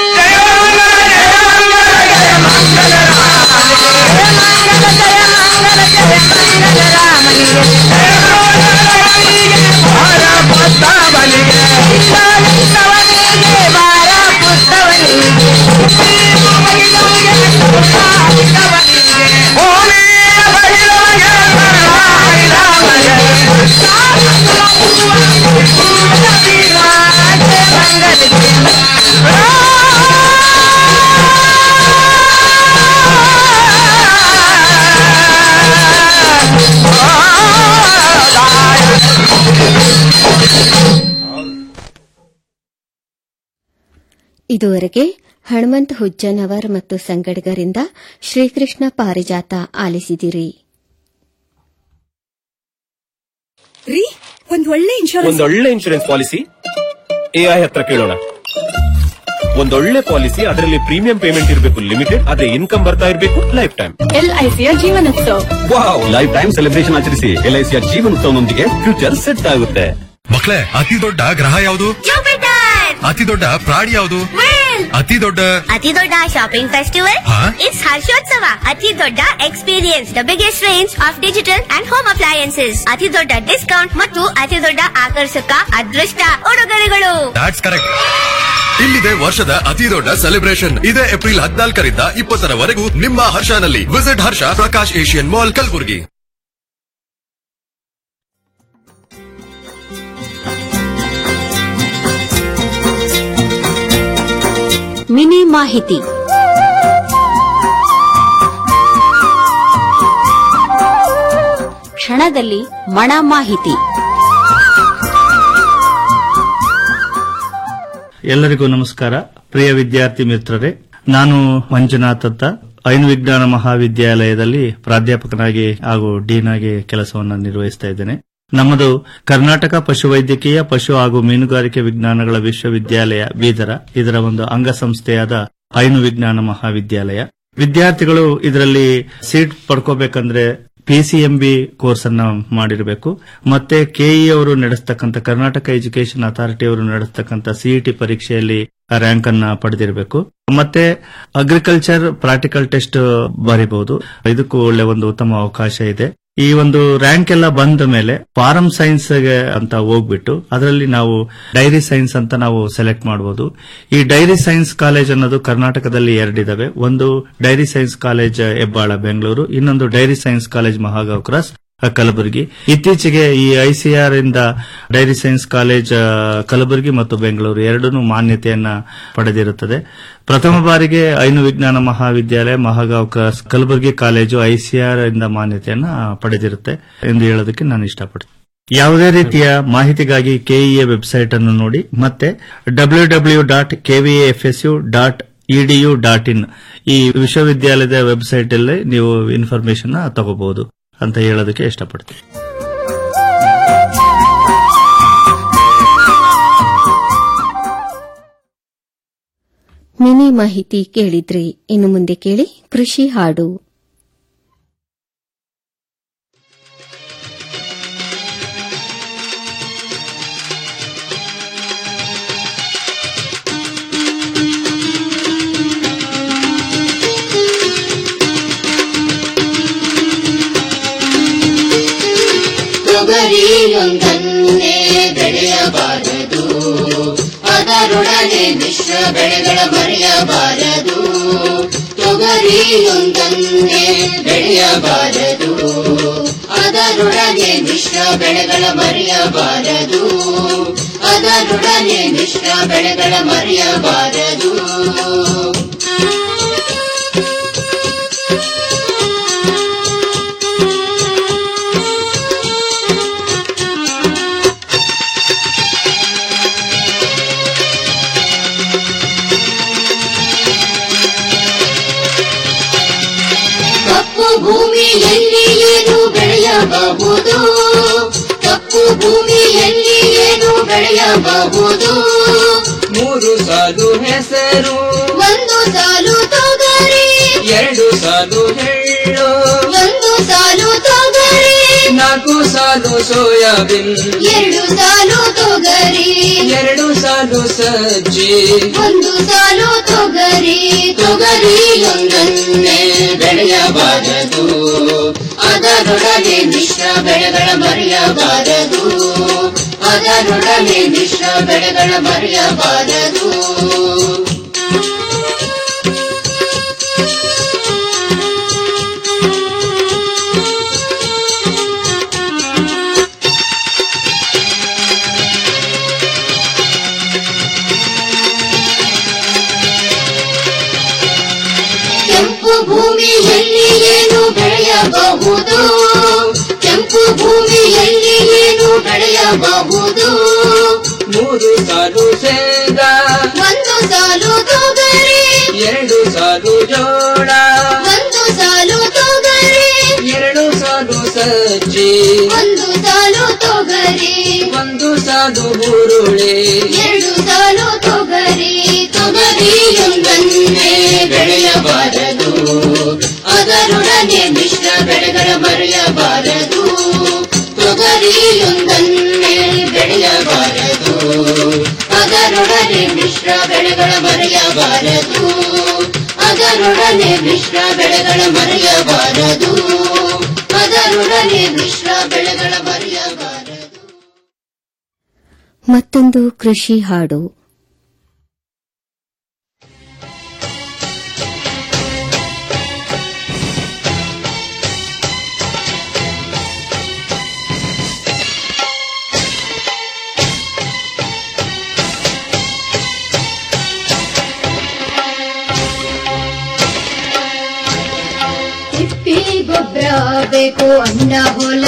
ಇದುವರೆಗೆ ಹನುಮಂತ್ ಹುಜ್ಜನವರ್ ಮತ್ತು ಸಂಗಡಿಗರಿಂದ ಶ್ರೀಕೃಷ್ಣ ಪಾರಿಜಾತ ಆಲಿಸಿದಿರಿ ರೀ ಒಂದ್ ಒಳ್ಳೆ ಇನ್ಶೂರೆನ್ಸ್ ಒಂದೊಳ್ಳೆ ಇನ್ಶೂರೆನ್ಸ್ ಪಾಲಿಸಿ ಎಐ ಹತ್ರ ಕೇಳೋಣ ಒಂದೊಳ್ಳೆ ಪಾಲಿಸಿ ಅದರಲ್ಲಿ ಪ್ರೀಮಿಯಂ ಪೇಮೆಂಟ್ ಇರಬೇಕು ಲಿಮಿಟೆಡ್ ಅದೇ ಇನ್ಕಮ್ ಬರ್ತಾ ಇರಬೇಕು ಲೈಫ್ ಟೈಮ್ ಎಲ್ಐಸಿಯ Jeevanotsav wow life time celebration ಆಚರಿಸಿ ಎಲ್ಐಸಿಯ ಜೀವನೋತ್ಸವನೊಂದಿಗೆ ಫ್ಯೂಚರ್ ಸೆಟ್ ಆಗುತ್ತೆ ಮಕ್ಕಳೇ ಅತಿ ದೊಡ್ಡ ಗ್ರಹ ಯಾವುದು ಅತಿ ದೊಡ್ಡ ಪ್ರಾಣಿ ಯಾವುದು ಅತಿ ದೊಡ್ಡ ಅತಿ ದೊಡ್ಡ ಶಾಪಿಂಗ್ ಫೆಸ್ಟಿವಲ್ ಹಾ? ಇಟ್ಸ್ ಹರ್ಷೋತ್ಸವ ಅತಿ ದೊಡ್ಡ experience the biggest range of digital and home appliances ಅತಿ ದೊಡ್ಡ ಡಿಸ್ಕೌಂಟ್ ಮತ್ತು ಅತಿ ದೊಡ್ಡ ಆಕರ್ಷಕ ಅದೃಷ್ಟ ಉಡುಗೊರೆಗಳು ದಾಟ್ಸ್ ಕರೆಕ್ಟ್ ಇಲ್ಲಿದೆ ವರ್ಷದ ಅತಿ ದೊಡ್ಡ ಸೆಲೆಬ್ರೇಷನ್ ಇದೇ ಏಪ್ರಿಲ್ ಹದಿನಾಲ್ಕರಿಂದ ಇಪ್ಪತ್ತರವರೆಗೂ ನಿಮ್ಮ ಹರ್ಷನಲ್ಲಿ visit Harsha Prakash Asian mall Kalaburagi mini ಮಾಹಿತಿ ಕ್ಷಣದಲ್ಲಿ ಮಣ ಮಾಹಿತಿ ಎಲ್ಲರಿಗೂ ನಮಸ್ಕಾರ ಪ್ರಿಯ ವಿದ್ಯಾರ್ಥಿ ಮಿತ್ರರೇ ನಾನು ಮಂಜುನಾಥ್ ಅಂತ ಐನು ವಿಜ್ಞಾನ ಮಹಾವಿದ್ಯಾಲಯದಲ್ಲಿ ಪ್ರಾಧ್ಯಾಪಕನಾಗಿ ಹಾಗೂ ಡೀನ್ ಆಗಿ ಕೆಲಸವನ್ನು ನಿರ್ವಹಿಸ್ತಾ ಇದ್ದೇನೆ ನಮ್ಮದು ಕರ್ನಾಟಕ ಪಶುವೈದ್ಯಕೀಯ ಪಶು ಹಾಗೂ ಮೀನುಗಾರಿಕೆ ವಿಜ್ಞಾನಗಳ ವಿಶ್ವವಿದ್ಯಾಲಯ ಬೀದರ ಇದರ ಒಂದು ಅಂಗಸಂಸ್ಥೆಯಾದ ಐನು ವಿಜ್ಞಾನ ಮಹಾವಿದ್ಯಾಲಯ ವಿದ್ಯಾರ್ಥಿಗಳು ಇದರಲ್ಲಿ ಸೀಟ್ ಪಡ್ಕೋಬೇಕಂದ್ರೆ ಪಿಸಿಎಂಬಿ ಕೋರ್ಸ್ ಅನ್ನ ಮಾಡಿರಬೇಕು ಮತ್ತೆ ಕೆಇ ಅವರು ನಡೆಸ್ತಕ್ಕಂಥ ಕರ್ನಾಟಕ ಎಜುಕೇಶನ್ ಅಥಾರಿಟಿ ಅವರು ನಡೆಸ್ತಕ್ಕಂಥ ಸಿಇಟಿ ಪರೀಕ್ಷೆಯಲ್ಲಿ ರ್ಯಾಂಕ್ ಅನ್ನ ಪಡೆದಿರಬೇಕು ಮತ್ತೆ ಅಗ್ರಿಕಲ್ಚರ್ ಪ್ರಾಕ್ಟಿಕಲ್ ಟೆಸ್ಟ್ ಬರೀಬಹುದು ಇದಕ್ಕೂ ಒಳ್ಳೆ ಒಂದು ಉತ್ತಮ ಅವಕಾಶ ಇದೆ ಈ ಒಂದು ರ್ಯಾಂಕ್ ಎಲ್ಲ ಬಂದ ಮೇಲೆ ಫಾರಂ ಸೈನ್ಸ್ ಅಂತ ಹೋಗ್ಬಿಟ್ಟು ಅದರಲ್ಲಿ ನಾವು ಡೈರಿ ಸೈನ್ಸ್ ಅಂತ ನಾವು ಸೆಲೆಕ್ಟ್ ಮಾಡಬಹುದು ಈ ಡೈರಿ ಸೈನ್ಸ್ ಕಾಲೇಜ್ ಅನ್ನೋದು ಕರ್ನಾಟಕದಲ್ಲಿ ಎರಡಿದಾವೆ ಒಂದು dairy science college Hebbal Bengaluru ಇನ್ನೊಂದು dairy science college Mahagaon cross Kalaburagi ಇತ್ತೀಚೆಗೆ ಈ ಐಸಿಆರ್ ಇಂದ ಡೈರಿ ಸೈನ್ಸ್ ಕಾಲೇಜ್ ಆ, ಕಲಬುರಗಿ ಮತ್ತು ಬೆಂಗಳೂರು ಎರಡೂ ಮಾನ್ಯತೆಯನ್ನ ಪಡೆದಿರುತ್ತದೆ ಪ್ರಥಮ ಬಾರಿಗೆ ಐನು ವಿಜ್ಞಾನ ಮಹಾವಿದ್ಯಾಲಯ Mahagaon cross Kalaburagi college ICR ಇಂದ ಮಾನ್ಯತೆಯನ್ನ ಪಡೆದಿರುತ್ತೆ ಎಂದು ಹೇಳೋದಕ್ಕೆ ನಾನು ಇಷ್ಟಪಡ್ತೀನಿ ಯಾವುದೇ ರೀತಿಯ ಮಾಹಿತಿಗಾಗಿ ಕೆಇಎ ವೆಬ್ಸೈಟ್ ಅನ್ನು ನೋಡಿ ಮತ್ತೆ W W dot KVFSU dot EDU dot in ಈ ವಿಶ್ವವಿದ್ಯಾಲಯದ ವೆಬ್ಸೈಟ್ ಅಲ್ಲಿ ನೀವು ಇನ್ಫಾರ್ಮೇಶನ್ ತಗೋಬಹುದು ಅಂತ ಹೇಳೋದಕ್ಕೆ ಇಷ್ಟಪಡ್ತೀನಿ ಮಿನಿ ಮಾಹಿತಿ ಕೇಳಿದ್ರಿ ಇನ್ನು ಮುಂದೆ ಕೇಳಿ ಕೃಷಿ ಹಾಡು ತೊಗರಿಯೊಂದನ್ನೇ ಬೆಳೆಯಬಾರದು ಅದರೊಡನೆ ಮಿಶ್ರ ಬೆಳೆಗಳ ಮರೆಯಬಾರದು ತೊಗರಿಯೊಂದನ್ನೇ ಬೆಳೆಯಬಾರದು ಅದರೊಡನೆ ಮಿಶ್ರ ಬೆಳೆಗಳ ಮರೆಯಬಾರದು ಅದರೊಡನೆ ಮಿಶ್ರ ಬೆಳೆಗಳ ಮರೆಯಬಾರದು ಕಪ್ಪು ಭೂಮಿಯಲ್ಲಿ ಏನು ಬೆಳೆಯಬಹುದು ಕಪ್ಪು ಭೂಮಿಯಲ್ಲಿ ಏನು ಬೆಳೆಯಬಹುದು ಮೂರು ಸಾಲು ಹೆಸರು ಒಂದು ಸಾಲು ತೊಗರಿ ಎರಡು ಸಾಲು ಎಳ್ಳು ಒಂದು ಸಾಲು ತೊಗರಿ ನಾಲ್ಕು ಸಾಲು ಸೋಯಾಬೀನ್ ಎರಡು ಸಾಲು ತೊಗರಿ ಎರಡು ಸಾಲು ಸಜ್ಜಿ ಒಂದು ಸಾಲು ತೊಗರಿ ತೊಗರಿಯೊಂದನ್ನೇ ಬೆಳೆಯಬಾರದು ಅದರೊಡನೆ ಮಿಶ್ರ ಬೆಳೆಗಳ ಮರೆಯಬಾರದು ಅದರೊಡನೆ ಮಿಶ್ರ ಬೆಳೆಗಳ ಮರೆಯಬಾರದು ಕೆಂಪು ಭೂಮಿಯಲ್ಲಿ ಏನು ಬೆಳೆಯಬಹುದು ಕೆಂಪು ಭೂಮಿಯಲ್ಲಿ ಏನು ಬೆಳೆಯಬಹುದು ಮೂರು ಸಾಲು ಶೇಂಗಾ ಒಂದು ಸಾಲು ತೊಗರಿ ಎರಡು ಸಾಲು ಜೋಳ ಒಂದು ಸಾಲು ತೊಗರಿ ಎರಡು ಸಾಲು ಸಜ್ಜಿ ಒಂದು ಸಾಲು ತೊಗರಿ ಒಂದು ಸಾಲು ಹುರುಳಿ ಎರಡು ಸಾಲು ತೊಗರಿ ತೊಗರಿಯೊಂದನ್ನೇ ಬೆಳೆಯಬಾರದು ಅದರೊಡನೆ ಮಿಶ್ರ ಬೆಳೆಗಳ ಮರೆಯಬಾರದು ತೊಗರಿಯೊಂದನ್ನೇ ಬೆಳೆಯಬಾರದು ಅದರೊಡನೆ ಮಿಶ್ರ ಬೆಳೆಗಳ ಮರೆಯಬಾರದು ಅದರೊಡನೆ ಮಿಶ್ರ ಬೆಳೆಗಳ ಮರೆಯಬಾರದು ಅದರೊಡನೆ ಮಿಶ್ರ ಬೆಳೆಗಳ ಮರೆಯಬಾರದು ಮತ್ತೊಂದು ಕೃಷಿ ಹಾಡು ತಿಪ್ಪಿ ಗೊಬ್ಬರ ಬೇಕು ಅನ್ನ ಹೊಲ